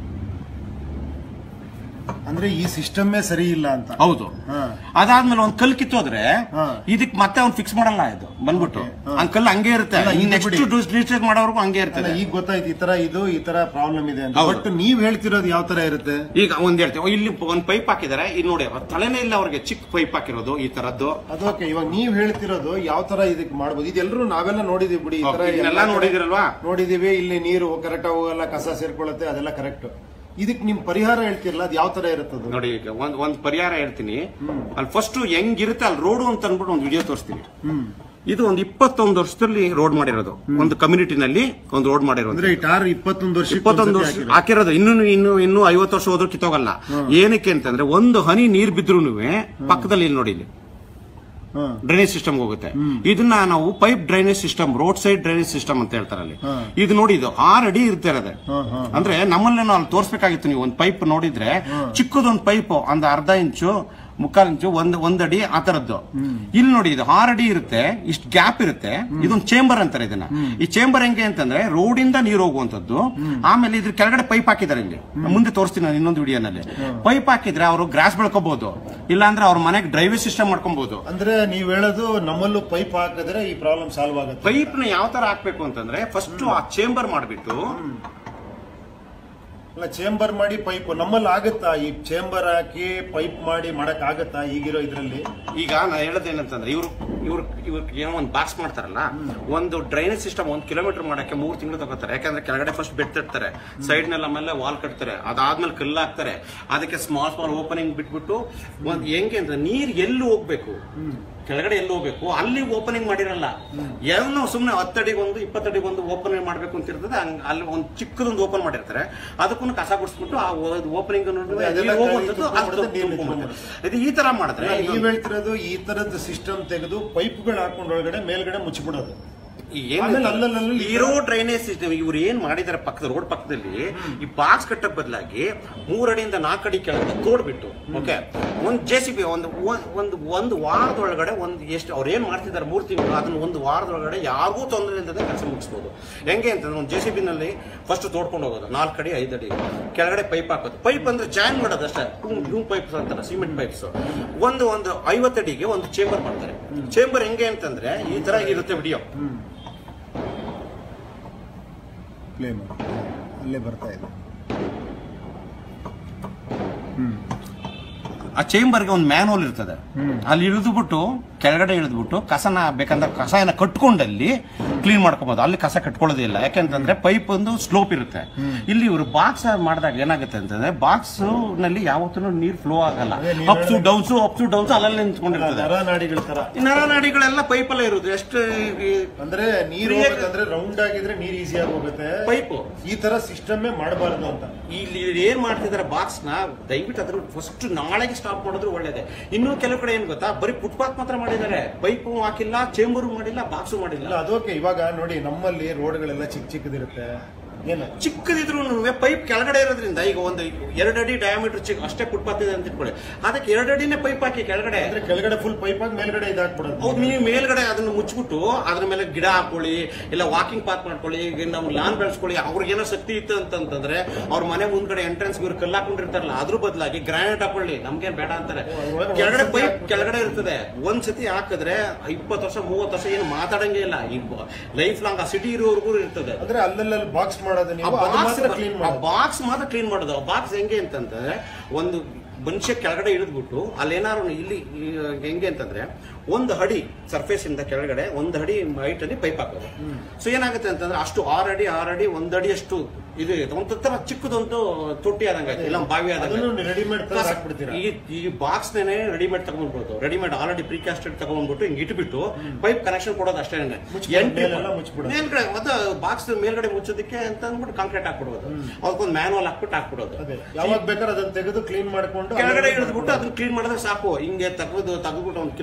ಅಂದ್ರೆ ಈ ಸಿಸ್ಟಮ್ಮೇ ಸರಿ ಇಲ್ಲ ಅಂತ ಹೌದು ಹಾ. ಅದಾದ್ಮೇಲೆ ಒಂದ್ ಕಲ್ ಕಿತ್ತೋದ್ರೆ ಹಾ. ಇದಕ್ ಮತ್ತೆ ಅವ್ನು ಫಿಕ್ಸ್ ಮಾಡಲ್ಲ ಇದು ಬಂದ್ಬಿಟ್ಟು ಆ ಕಲ್ಲು ಹಂಗೆ ಇರುತ್ತೆ ಅಲ್ಲ, ಈಗ ನೆಕ್ಸ್ಟ್ ಬಿಡಿ. ಡಿಸ್ಟ್ರಿಕ್ಟ್ ಮಾಡೋರ್ಗು ಹಂಗೆ ಅಲ್ಲ ಇರ್ತದೆ ಈಗ ಗೊತ್ತಾಯ್ತು ಈ ತರ ಇದು ಈ ತರ ಪ್ರಾಬ್ಲಮ್ ಇದೆ ಅಂತ ಹೌದು. ಬಟ್ ನೀವ್ ಹೇಳ್ತಿರೋದು ಯಾವ ತರ ಇರುತ್ತೆ ಈಗ ಒಂದ್ ಹೇಳ್ತೀವಿ ಇಲ್ಲಿ ಒಂದ್ ಪೈಪ್ ಹಾಕಿದಾರೆ ಇಲ್ಲಿ ನೋಡಿ ಅವ್ರ ತಲೆನೇ ಇಲ್ಲ ಅವ್ರಿಗೆ ಚಿಕ್ಕ ಪೈಪ್ ಹಾಕಿರೋದು ಈ ತರದ್ದು ಅದಕ್ಕೆ ಇವಾಗ ನೀವ್ ಹೇಳ್ತಿರೋದು ಯಾವ ತರ ಇದಕ್ಕೆ ಮಾಡ್ಬೋದು ಇದೆಲ್ಲರೂ ನಾವೆಲ್ಲ ನೋಡಿದೀವಿ ಬಿಡಿ ಈ ತರ ಇದನ್ನೆಲ್ಲ ಎಲ್ಲ ಕಡೆ ನೋಡಿದಿರಲ್ವಾ ನೋಡಿದೀವಿ ಇಲ್ಲಿ ನೀರು ಕರೆಕ್ಟ್ ಹೋಗಲ್ಲ ಕಸ ಸೇರ್ಕೊಳ್ಳುತ್ತೆ ಅದೆಲ್ಲ ಕರೆಕ್ಟ್ ಇದಕ್ಕೆ ನಿಮ್ ಪರಿಹಾರ ಹೇಳ್ತಿರಲ್ಲ ಅದು ಯಾವ ತರ ಇರುತ್ತದು ನೋಡಿ ಈಗ ಒಂದ್ ಒಂದ್ ಪರಿಹಾರ ಹೇಳ್ತೀನಿ ಅಲ್ಲಿ ಫಸ್ಟ್ ಹೆಂಗಿರುತ್ತೆ ಅಲ್ಲಿ ರೋಡು ಅಂತ ಅನ್ಬಿಟ್ಟು ಒಂದು ವಿಡಿಯೋ ತೋರಿಸ್ತೀನಿ ಹ್ಮ್ ಇದು ಒಂದು ಇಪ್ಪತ್ತೊಂದು ವರ್ಷದಲ್ಲಿ ರೋಡ್ ಮಾಡಿರೋದು ಒಂದು ಕಮ್ಯುನಿಟಿನಲ್ಲಿ ಒಂದು ರೋಡ್ ಮಾಡಿರೋದು ಅಂದ್ರೆ ಈ ಟಾರ್ ಇಪ್ಪತ್ತೊಂದು ವರ್ಷ ಇಪ್ಪತ್ತೊಂದು ವರ್ಷ ಹಾಕಿರೋದು ಇನ್ನು ಇನ್ನು ಇನ್ನು ಐವತ್ತು ವರ್ಷ ಹೋದ್ರೂ ಕಿತ್ತೋಗಲ್ಲ ಏನಕ್ಕೆ ಅಂತಂದ್ರೆ ಒಂದು ಹನಿ ನೀರ್ ಬಿದ್ರು ಪಕ್ಕದಲ್ಲಿ ಇಲ್ಲಿ ನೋಡಿ ಇಲ್ಲಿ ಡ್ರೈನೇಜ್ ಸಿಸ್ಟಮ್ ಹೋಗುತ್ತೆ ಇದನ್ನ ನಾವು pipe drainage system road side drainage system ಅಂತ ಹೇಳ್ತಾರೆ ಅಲ್ಲಿ ಇದು ನೋಡಿ ಇದು ಆರು ಅಡಿ ಇರುತ್ತೆ ಇರೋದೆ ಅಂದ್ರೆ ನಮ್ಮಲ್ಲಿ ನಾವು ಅಲ್ಲಿ ತೋರಿಸ್ಬೇಕಾಗಿತ್ತು ನೀವು ಒಂದು ಪೈಪ್ ನೋಡಿದ್ರೆ ಚಿಕ್ಕದೊಂದು ಪೈಪ್ ಒಂದು ಅರ್ಧ ಇಂಚು ಮುಕ್ಕಾಲು ಇಂಚು ಒಂದ್ ಒಂದ್ ಅಡಿ ಆ ತರದ್ದು ಇಲ್ಲಿ ನೋಡಿ ಇದು ಆರು ಅಡಿ ಇರುತ್ತೆ ಇಷ್ಟು ಗ್ಯಾಪ್ ಇರುತ್ತೆ ಇದೊಂದು ಚೇಂಬರ್ ಅಂತಾರೆ ಇದನ್ನ ಈ ಚೇಂಬರ್ ಹೆಂಗೆ ಅಂತಂದ್ರೆ ರೋಡ್ ಇಂದ ನೀರು ಹೋಗುವಂತದ್ದು ಆಮೇಲೆ ಇದ್ರ ಕೆಳಗಡೆ ಪೈಪ್ ಹಾಕಿದ್ದಾರೆ ಇಲ್ಲಿ ಮುಂದೆ ತೋರಿಸ್ತೀನಿ ನಾನು ಇನ್ನೊಂದು ವಿಡಿಯೋನಲ್ಲಿ ಪೈಪ್ ಹಾಕಿದ್ರೆ ಅವರು ಗ್ರಾಸ್ ಬೆಳ್ಕೋಬಹುದು ಇಲ್ಲಾಂದ್ರೆ ಅವ್ರ ಮನೆಗೆ ಡ್ರೈವೇಜ್ ಸಿಸ್ಟಮ್ ಮಾಡ್ಕೊಬಹುದು ಅಂದ್ರೆ ನೀವ್ ಹೇಳೋದು ನಮ್ಮಲ್ಲೂ ಪೈಪ್ ಹಾಕಿದ್ರೆ ಈ ಪ್ರಾಬ್ಲಮ್ ಸಾಲ್ವ್ ಆಗುತ್ತೆ ಪೈಪ್ ನ ಯಾವ ತರ ಹಾಕ್ಬೇಕು ಅಂತಂದ್ರೆ ಫಸ್ಟ್ ಆ ಚೇಂಬರ್ ಮಾಡ್ಬಿಟ್ಟು ಅಲ್ಲ ಚೇಂಬರ್ ಮಾಡಿ ಪೈಪ್ ನಮ್ಮಲ್ಲಿ ಆಗುತ್ತಾ ಈ ಚೇಂಬರ್ ಹಾಕಿ ಪೈಪ್ ಮಾಡಿ ಮಾಡಕ್ ಆಗತ್ತಾ ಈಗಿರೋ ಇದ್ರಲ್ಲಿ ಈಗ ನಾ ಹೇಳೋದೇನಂತಂದ್ರೆ ಇವ್ರು ಇವ್ರು ಇವ್ರು ಏನೋ ಒಂದು ಬಾಕ್ಸ್ ಮಾಡ್ತಾರಲ್ಲ ಒಂದು ಡ್ರೈನೇಜ್ ಸಿಸ್ಟಮ್ ಒಂದು ಕಿಲೋಮೀಟರ್ ಮಾಡಕ್ಕೆ ಮೂರು ತಿಂಗಳು ತಗೋತಾರೆ ಯಾಕಂದ್ರೆ ಕೆಳಗಡೆ ಫಸ್ಟ್ ಬೆಡ್ ತರ್ತಾರೆ ಸೈಡ್ ನಲ್ಲಿ ಆಮೇಲೆ ವಾಲ್ ಕಟ್ತಾರೆ ಅದಾದ್ಮೇಲೆ ಕಲ್ಲು ಹಾಕ್ತಾರೆ ಅದಕ್ಕೆ ಸ್ಮಾಲ್ ಸ್ಮಾಲ್ ಓಪನಿಂಗ್ ಬಿಟ್ಬಿಟ್ಟು ಒಂದ್ ಹೆಂಗೆ ಅಂದ್ರೆ ನೀರ್ ಎಲ್ಲಿ ಹೋಗ್ಬೇಕು ಕೆಳಗಡೆ ಎಲ್ಲಿ ಹೋಗ್ಬೇಕು ಅಲ್ಲಿ ಓಪನಿಂಗ್ ಮಾಡಿರಲ್ಲ ಏನೋ ಸುಮ್ಮನೆ ಹತ್ತಡಿಗೆ ಒಂದು ಇಪ್ಪತ್ತಡಿಗೆ ಒಂದು ಓಪನಿಂಗ್ ಮಾಡ್ಬೇಕು ಅಂತ ಇರ್ತದೆ ಹಂಗ್ ಅಲ್ಲಿ ಒಂದು ಚಿಕ್ಕದೊಂದು ಓಪನ್ ಮಾಡಿರ್ತಾರೆ ಅದಕ್ಕೂ ಕಸ ಗುಡಿಸ್ಬಿಟ್ಟು ಆ ಓಪನಿಂಗ್ ಅದೆಲ್ಲ ಹೋಗುವಂಥದ್ದು ಕೈ ಅದು ತುಳ್ಕೊಂಡ್ಬಿಡುತ್ತೆ, ನೀರು ತುಂಬ್ಕೊಂಡ್ಬಿಡುತ್ತೆ. ಇದು ಈ ತರ ಮಾಡಿದ್ರೆ ಅಲ್ಲ, ಇದು- ನೀವ್ ಹೇಳ್ತಿರೋದು ಈ ತರದ ಸಿಸ್ಟಮ್ ತೆಗೆದು ಪೈಪ್ಗಳು ಹಾಕೊಂಡು ಒಳಗಡೆ ಮೇಲ್ಗಡೆ ಮುಚ್ಚಿಬಿಡೋದು ಏನ್ ಆಮೇಲೆ ಅಲ್ಲಲ್ಲಲ್ಲಿ ಇರೋ ಡ್ರೈನೇಜ್ ಸಿಸ್ಟಮ್ ಇವ್ರು ಏನ್ ಮಾಡಿದಾರೆ ಪಕ್ಕದ ರೋಡ್ ಪಕ್ಕದಲ್ಲಿ ಈ ಬಾಕ್ಸ್ ಕಟ್ಟಕ್ ಬದಲಾಗಿ ಮೂರಡಿಯಿಂದ ನಾಲ್ಕಡಿ ಕೆಳಗಡೆ ತೋಡ್ಬಿಟ್ಟು ಓಕೆ ಒಂದ್ ಜೆ ಸಿ ಬಿ ಒಂದು ಒಂದ್- ಒಂದು ಒಂದು ವಾರದೊಳಗಡೆ ಒಂದು ಎಷ್ಟು ಅವ್ರು ಏನ್ ಮಾಡ್ತಿದ್ದಾರೆ ಮೂರು ತಿಂಗಳು ಅದನ್ನ ಒಂದು ವಾರದೊಳಗಡೆ ಯಾರಿಗೂ ತೊಂದರೆ ಇಲ್ಲದೆ ಕೆಲಸ ಮುಗಿಸ್ಬೋದು ಹೆಂಗೆ ಅಂತಂದ್ರೆ ಒಂದು ಜೆ ಸಿ ಬಿ ನಲ್ಲಿ ಫಸ್ಟ್ ತೋಡ್ಕೊಂಡು ಹೋಗೋದು ನಾಲ್ಕು ಅಡಿ ಐದು ಅಡಿ ಕೆಳಗಡೆ ಪೈಪ್ ಹಾಕೋದು ಪೈಪ್ ಅಂದ್ರೆ ಜಾಯಿನ್ ಮಾಡೋದು ಅಷ್ಟೇ ಟೂ ಪೈಪ್ಸ್ ಅಂತಾರೆ ಸಿಮೆಂಟ್ ಪೈಪ್ಸ್ ಒಂದು ಒಂದು ಐವತ್ತಡಿಗೆ ಒಂದು ಚೇಂಬರ್ ಮಾಡ್ತಾರೆ ಚೇಂಬರ್ ಹೆಂಗೆ ಅಂತಂದ್ರೆ ಈ ತರ ಇರುತ್ತೆ ವಿಡಿಯೋ ಪ್ಲೇ ಮಾಡಿ ಅಲ್ಲೇ ಬರ್ತಾ ಇದೆ ಆ ಚೇಂಬರ್ಗೆ ಒಂದು ಮ್ಯಾನುವಲ್ ಇರ್ತದೆ ಅಲ್ಲಿ ಇಳಿದ್ಬಿಟ್ಟು ಕೆಳಗಡೆ ಇಳಿದ್ಬಿಟ್ಟು ಕಸನ ಬೇಕಂದ್ರೆ ಕಸನ ಕಟ್ಕೊಂಡಲ್ಲಿ ಕ್ಲೀನ್ ಮಾಡ್ಕೋಬಹುದು ಅಲ್ಲಿ ಕಸ ಕಟ್ಕೊಳ್ಳೋದೇ ಇಲ್ಲ ಯಾಕೆಂತಂದ್ರೆ ಪೈಪ್ ಒಂದು ಸ್ಲೋಪ್ ಇರುತ್ತೆ ಇಲ್ಲಿ ಇವರು ಬಾಕ್ಸ್ ಮಾಡಿದಾಗ ಏನಾಗುತ್ತೆ ಅಂತಂದ್ರೆ ಬಾಕ್ಸ್ ನಲ್ಲಿ ಯಾವತ್ತೂ ನೀರ್ ಫ್ಲೋ ಆಗಲ್ಲ ಅದೇ ನೀವ್ ಅಪ್ಸು ಡೌನ್ಸ್ ಅಪ್ಸು ಡೌನ್ಸ್ ಅಲ್ಲಲ್ಲಿ ನಿಂತ್ಕೊಂಡಿರ್ತದೆ ನರನಾಡಿಗಳ ತರ ಈ ನರನಾಡಿಗಳೆಲ್ಲ ಪೈಪ್ ಅಲ್ಲೇ ಇರೋದು ಎಷ್ಟು ಅಂದ್ರೆ ನೀರ್ Free ಆಗಿ- ಹೋಗ್ಬೇಕಂದ್ರೆ ರೌಂಡ್ ಆಗಿದ್ರೆ ನೀರ್ ಈಸಿಯಾಗಿ ಹೋಗುತ್ತೆ ಪೈಪ್ ಈ ತರ ಸಿಸ್ಟಮ್ ಮಾಡಬಾರದು ಅಂತ ಇಲ್ಲಿ ಏನ್ ಮಾಡ್ತಿದ್ದಾರೆ ಬಾಕ್ಸ್ ನ ದಯವಿಟ್ಟು ಅದ್ರ ಫಸ್ಟ್ ನಾಳೆಗೆ ಸ್ಟಾಪ್ ಮಾಡಿದ್ರು ಒಳ್ಳೇದೆ ಇನ್ನು ಕೆಲವು ಕಡೆ ಏನ್ ಗೊತ್ತಾ ಬರೀ ಫುಟ್ಪಾತ್ ಮಾತ್ರ ಮಾಡಿದ್ದಾರೆ ಪೈಪು ಹಾಕಿಲ್ಲ ಚೇಂಬರು ಮಾಡಿಲ್ಲ ಬಾಕ್ಸು ಮಾಡಿಲ್ಲ ಇಲ್ಲ ಅದಕ್ಕೆ ಇವಾಗ ನೋಡಿ ನಮ್ಮಲ್ಲಿ ರೋಡ್ಗಳೆಲ್ಲ ಚಿಕ್ಕ ಚಿಕ್ಕದಿರುತ್ತೆ ಏನು ಚಿಕ್ಕದಿದ್ರು ಪೈಪ್ ಕೆಳಗಡೆ ಇರೋದ್ರಿಂದ ಈಗ ಒಂದು ಎರಡು ಅಡಿ ಡಯಾಮೀಟರ್ ಚಿಕ್ಕ ಅಷ್ಟೇ ಫುಟ್ಪಾತ್ ಇದೆ ಅಂತ ಇಟ್ಕೊಳ್ಳಿ ಅದಕ್ಕೆ ಎರಡು ಅಡಿನೇ ಪೈಪ್ ಹಾಕಿ ಕೆಳಗಡೆ ಅಂದ್ರೆ ಕೆಳಗಡೆ ಫುಲ್ ಪೈಪ್ ಆಗಿ ಮೇಲ್ಗಡೆ ಇದಾಕ್ಬಿಡೋದು ಹೌದು ನೀವು ಮೇಲ್ಗಡೆ ಅದನ್ನ ಮುಚ್ಚಿಬಿಟ್ಟು ಅದ್ರ ಮೇಲೆ ಗಿಡ ಹಾಕೊಳ್ಳಿ ಇಲ್ಲ ವಾಕಿಂಗ್ ಪಾತ್ ಮಾಡ್ಕೊಳ್ಳಿ ಈಗ ನಾವು ಲಾನ್ ಬೆಳೆಸ್ಕೊಳ್ಳಿ ಅವ್ರಿಗೇನೋ ಶಕ್ತಿ ಇತ್ತು ಅಂತಂತಂದ್ರೆ ಅವ್ರ ಮನೆ ಮುಂದ್ಗಡೆ ಎಂಟ್ರೆನ್ಸ್ ಇವ್ರು ಕಲ್ಲು ಹಾಕೊಂಡಿರ್ತಾರಲ್ಲ ಅದ್ರ ಬದಲಾಗಿ ಗ್ರಾನೈಟ್ ಹಾಕೊಳ್ಳಿ ನಮ್ಗೇನ್ ಬೇಡ ಅಂತಾರೆ ಅದ್ರೊಳಗೆ ಕೆಳಗಡೆ ಒಂದ್ಸತಿ ಪೈಪ್ ಹಾಕ್ಬಿಟ್ಟು. ಕೆಳಗಡೆ ಇರ್ತದೆ ಒಂದ್ ಸತಿ ಹಾಕಿದ್ರೆ ಇಪ್ಪತ್ತು ವರ್ಷ ಮೂವತ್ತು ವರ್ಷ ಏನು ಮಾತಾಡಂಗೇ ಇಲ್ಲ ಈ ಲೈಫ್ ಲಾಂಗ್ ಆ ಸಿಟಿ ಇರೋವರೆಗೂ ಇರ್ತದೆ ಅಂದ್ರೆ ಅಲ್ಲಲ್ಲಿ ಬಾಕ್ಸ್ ಮಾಡೋದು ನೀವು ಅದು ಮಾತ್ರ ಕ್ಲೀನ್ ಮಾಡೋದು ಬಾಕ್ಸ್ ಮಾತ್ರ ಕ್ಲೀನ್ ಮಾಡೋದು ಬಾಕ್ಸ್ ಹೆಂಗೆ ಅಂತಂದ್ರೆ ಒಂದು ಮನುಷ್ಯ ಕೆಳಗಡೆ ಇಳಿದ್ಬಿಟ್ಟು ಅಲ್ಲೇನಾರು ಇಲ್ಲಿ ಈ ಹೆಂಗೆ ಅಂತಂದ್ರೆ ಒಂದು ಅಡಿ ಸರ್ಫೇಸ್ ಇಂದ ಕೆಳಗಡೆ ಒಂದು ಅಡಿ ಹೈಟ್ ಅಲ್ಲಿ ಪೈಪ್ ಹಾಕೋದು ಸೊ ಏನಾಗುತ್ತೆ ಅಂತಂದ್ರೆ ಅಷ್ಟು ಆರು ಅಡಿ ಆರು ಅಡಿ ಒಂದ್ ಅಡಿ ಅಷ್ಟು ಇದು ಇರುತ್ತೆ ಒಂದು ತರ ಚಿಕ್ಕದೊಂದು ತೊಟ್ಟಿ ಆದಂಗೆ ಇಲ್ಲ ಬಾವಿ ಆದಂಗೆ ಅದನ್ನು ರೆಡಿಮೇಡ್ ತರ ಹಾಕ್ಬಿಡ್ತೀರಾ ಈ ಈ ಬಾಕ್ಸ್ ನೇನೆ ರೆಡಿಮೇಡ್ ತಗೊಂಡ್ಬಿಡ್ಬೋದು ರೆಡಿಮೇಡ್ ಆಲ್ರೆಡಿ ಪ್ರಿಕಾಸ್ಟೆಡ್ ತಗೊಂಡ್ಬಿಟ್ಟು ಹಿಂಗ್ ಇಟ್ಬಿಟ್ಟು ಪೈಪ್ ಕನೆಕ್ಷನ್ ಕೊಡೋದು ಅಷ್ಟೇ ಮುಚ್ಬಿಡೋದು, ಮೇಲೆಲ್ಲ ಮುಚ್ಬಿಡೋದು. ಮೇಲ್ಗಡೆ ಮತ್ತೆ ಬಾಕ್ಸ್ ಮೇಲ್ಗಡೆ ಮುಚ್ಚೋದಕ್ಕೆ ಅಂತ ಅಂದ್ಬಿಟ್ಟು ಕಾಂಕ್ರೀಟ್ ಹಾಕ್ಬಿಡೋದು ಅದಕ್ಕೊಂದು ಮ್ಯಾನುವಲ್ ಹಾಕ್ಬಿಟ್ಟು ಹಾಕ್ಬಿಡೋದು ಅದೇ ಯಾವಾಗ ಬೇಕಾದ್ರೆ ಅದನ್ನ ತೆಗೆದು ಕ್ಲೀನ್ ಮಾಡ್ಕೊಂಡು ಕೆಳಗಡೆ ಆಮೇಲೆ ಇಳಿದ್ಬಿಟ್ಟು ಅದನ್ನ ಕ್ಲೀನ್ ಮಾಡಿದ್ರೆ ಸಾಕು ಹಿಂಗೆ ತೆಗೆದು ತೆಗೆದ್ಬಿಟ್ಟು ಒಂದು ಕಿಲೋಮೀಟರ್